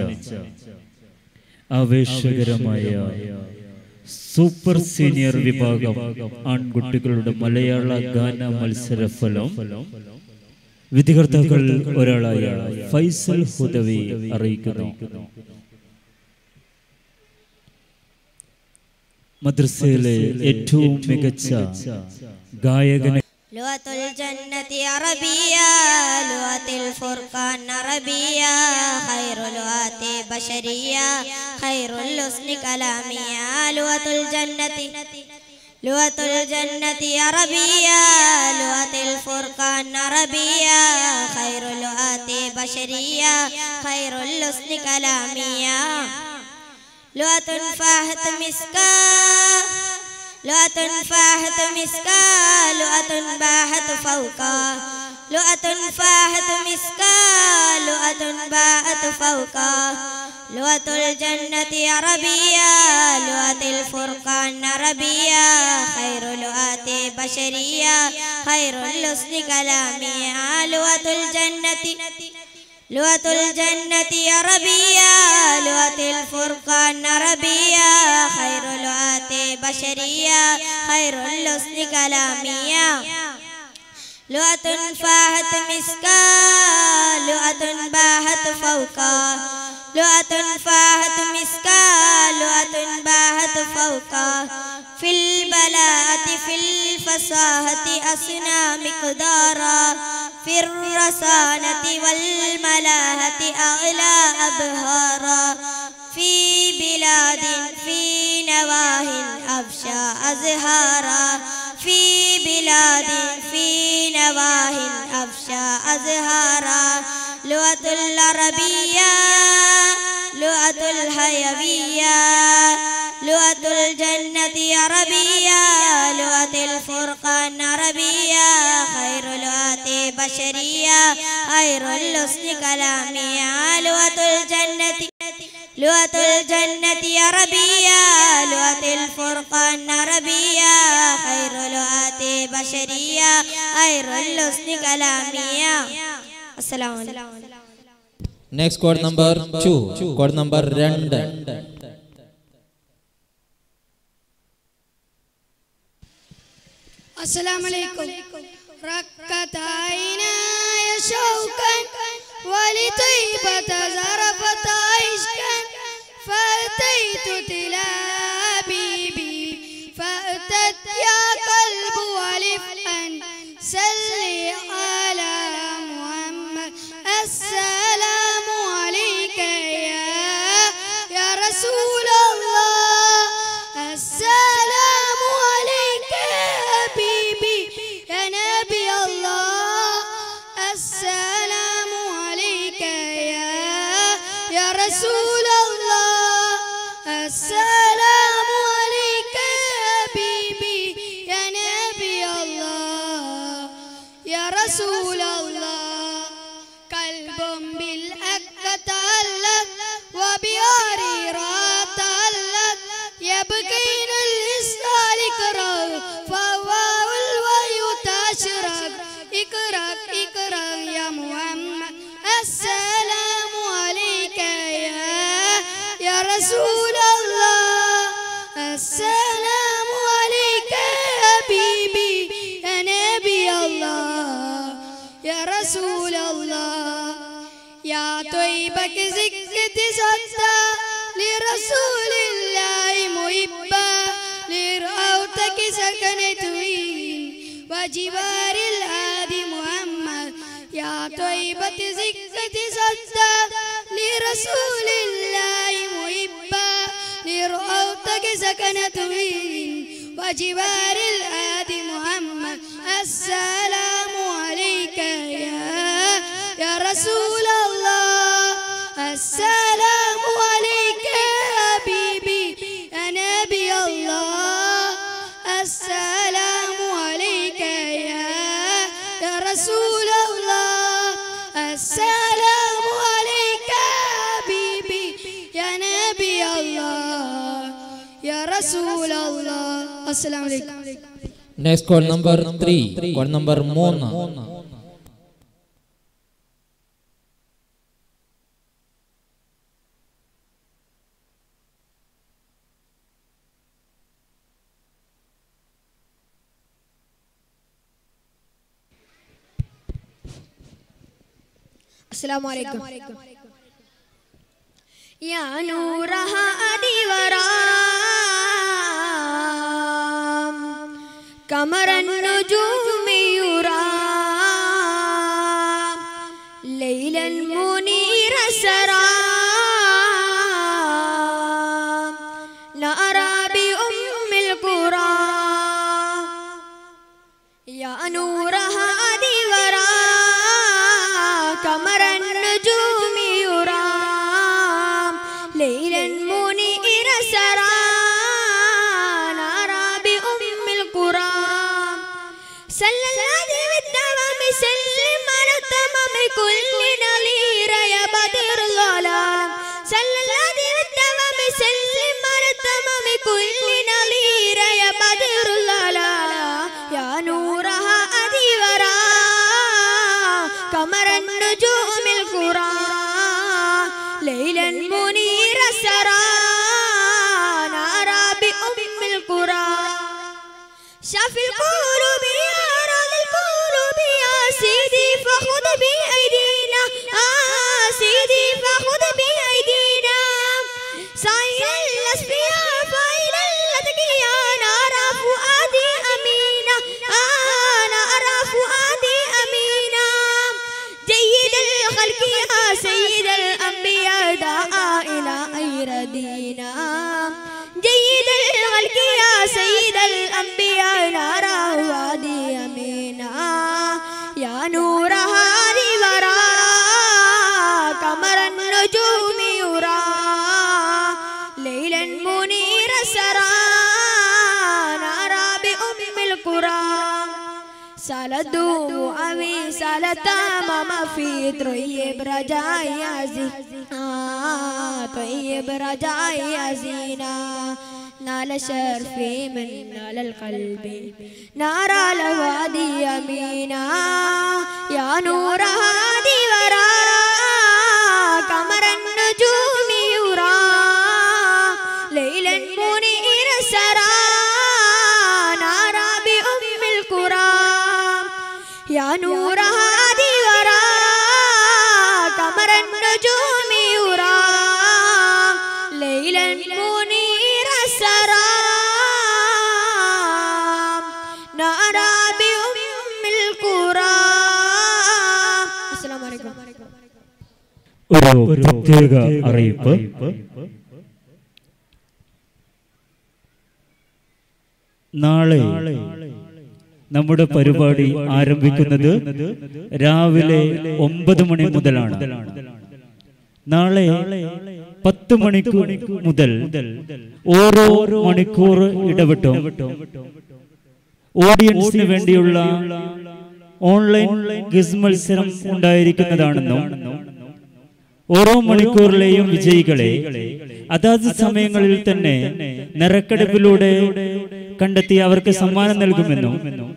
ആവേശകരമായ സൂപ്പർ സീനിയർ വിഭാഗം ആൺകുട്ടികളുടെ മലയാള ഗാന മത്സര ഫലം വിധികർത്താക്കൾ ഒരാളായ ഫൈസൽ ഹുദവി അറിയിക്കുന്നു മദ്രസയിലെ ഏറ്റവും മികച്ച ഗായകനെ لغة الجنة عربية لغة الفرقان عربية خير لغات بشرية خير اللسن كلامية لغة الجنة لغة الجنة عربية لغة الفرقان عربية خير لغات بشرية خير اللسن كلامية لغة فاهت مسكا لؤة فاهت مسكا لؤة باهت فوقا لؤة فاهت مسكا لؤة باهت فوقا لؤة الجنة عربية لؤة الفرقان عربية خير لؤات بشرية خير اللسن كلامية لؤة الجنة لغة الجنة عربية لغة الفرقان عربية خير لغات بشرية خير اللسن كلامية لغة فاهت مسكا لغة باهت فوقا لغة فاهت مسكا لغة باهت فوقا في البلاءة في الفصاحة أسنى مقدارا في الرسانة والملاهة أعلى أبهارا في بلاد في نواه أبشى أزهارا في بلاد في نواه أبشى أزهارا لغة العربية لغة الحيوية لغة الجنة عربية لغة الفرقان عربية خير لغة بشرية خير اللسن كلامية لغة الجنة لغة الجنة عربية لغة الفرقان عربية خير لغة بشرية خير الحسن كلامية السلام عليكم next code number two code number രണ്ട് السلام عليكم ركت عيناي شوقا ولطيبة زرفت عشقا فأتيت تلا حبيبي فأتت يا قلب ولفا سلي على محمد السلام عليك يا يا رسول الله السلام عليك يا حبيبي يا نبي الله السلام عليك يا يا رسول الله السلام عليك يا حبيبي يا نبي الله يا رسول الله قلب بالحق تعلق وبعريرة تعلق يبكين الإسلال كره فهو الوي تشرق اقرأ اقرأ يا محمد السلام عليك يا يا رسول الله السلام عليك يا حبيبي يا نبي الله يا رسول الله يا طيبك زكت صدى لرسول الله محبا لرأوتك سكنت وين وجوار الهادي محمد يا طيبة زكت صدى لرسول الله محبا لرأوتك سكنت وين وجوار الهادي محمد السلام عليك يا يا رسول الله السلام عليك يا حبيبي يا نبي الله السلام عليك يا يا رسول الله السلام عليك يا حبيبي يا نبي الله يا رسول الله السلام عليكم next code number three code number മൂന്ന് السلام عليكم يا نور هادي ورام قمر النجوم يرام ليلا منير سرام نرى بأم القرى يا نور هادي ورا قمر النجوم يرى ليلا منير سرى نرى بأم القرى صلى الله بالدوام سلم على التمام كل نظير يا بدر الظلام صلى الله بالدوام سلم على التمام كل نظير يا بدر الظلام يا نورها أدي ورا قمر النجوم القرى ليلا منير سرى نرى بأم القرى شاف القلوب يا راضي القلوب يا سيدي فخذ بأيدينا آه سيدي فخذ بأيدينا سائر الأسفياء فإلى الأتقياء نرى فؤادي أمينة آه نرى فؤادي أمينة جيد الخلق يا سيد الأنبياء دعا إلى غير دينا جيد الخلق يا سيد الأنبياء نرى وادي أمينا يا نور هادي ورا قمر النجوم يرى ليلا منير سرى نرى بأم القرى سالدو أبي سالتا ماما في طيب رجاي عزي آه طيب رجاي عزينا نال شرفي من نال القلب نار الوادي يمينا يا نور هادي ورارا قمر النجوم يرى ليلا منير سرارا نارا بأم القرى يا نور هادي ورارا قمر النجوم يرى ليلا منير سرارا نارا بأم القرى السلام عليكم ഒരു പ്രത്യേക അറിയിപ്പ് നാളെ നമ്മുടെ പരിപാടി ആരംഭിക്കുന്നത് രാവിലെ ഒമ്പത് മണി മുതലാണ് നാളെ പത്ത് മണിക്കൂർ മുതൽ ഓരോ മണിക്കൂർ ഇടവിട്ടും ഓഡിയൻസിന് വേണ്ടിയുള്ള ഓൺലൈൻ ക്വിസ് മത്സരം ഉണ്ടായിരിക്കുന്നതാണെന്നും ഓരോ മണിക്കൂറിലെയും വിജയികളെ അതാത് സമയങ്ങളിൽ തന്നെ നിറക്കെടുപ്പിലൂടെ കണ്ടെത്തി അവർക്ക് സമ്മാനം നൽകുമെന്നും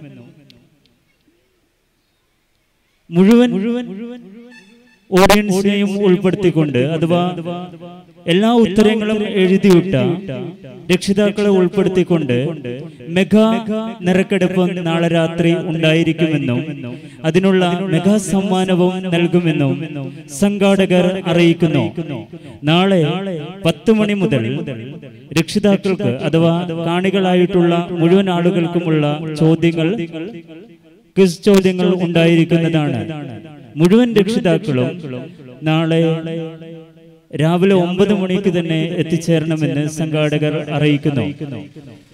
മുഴുവൻ ഓഡിയൻസിനെയും ഉൾപ്പെടുത്തിക്കൊണ്ട് അഥവാ എല്ലാ ഉത്തരങ്ങളും എഴുതിവിട്ട രക്ഷിതാക്കളെ ഉൾപ്പെടുത്തിക്കൊണ്ട് മെഗാ നിറക്കെടുപ്പ് നാളെ രാത്രി ഉണ്ടായിരിക്കുമെന്നും അതിനുള്ള മെഗാ സമ്മാനവും നൽകുമെന്നും സംഘാടകർ അറിയിക്കുന്നു നാളെ പത്ത് മണി മുതൽ രക്ഷിതാക്കൾക്ക് അഥവാ കാണികളായിട്ടുള്ള മുഴുവൻ ആളുകൾക്കുമുള്ള ചോദ്യങ്ങൾ ക്വിസ് ചോദ്യങ്ങൾ ഉണ്ടായിരിക്കുന്നതാണ് മുഴുവൻ രക്ഷിതാക്കളും നാളെ രാവിലെ ഒമ്പത് മണിക്ക് തന്നെ എത്തിച്ചേരണമെന്ന് സംഘാടകർ അറിയിക്കുന്നു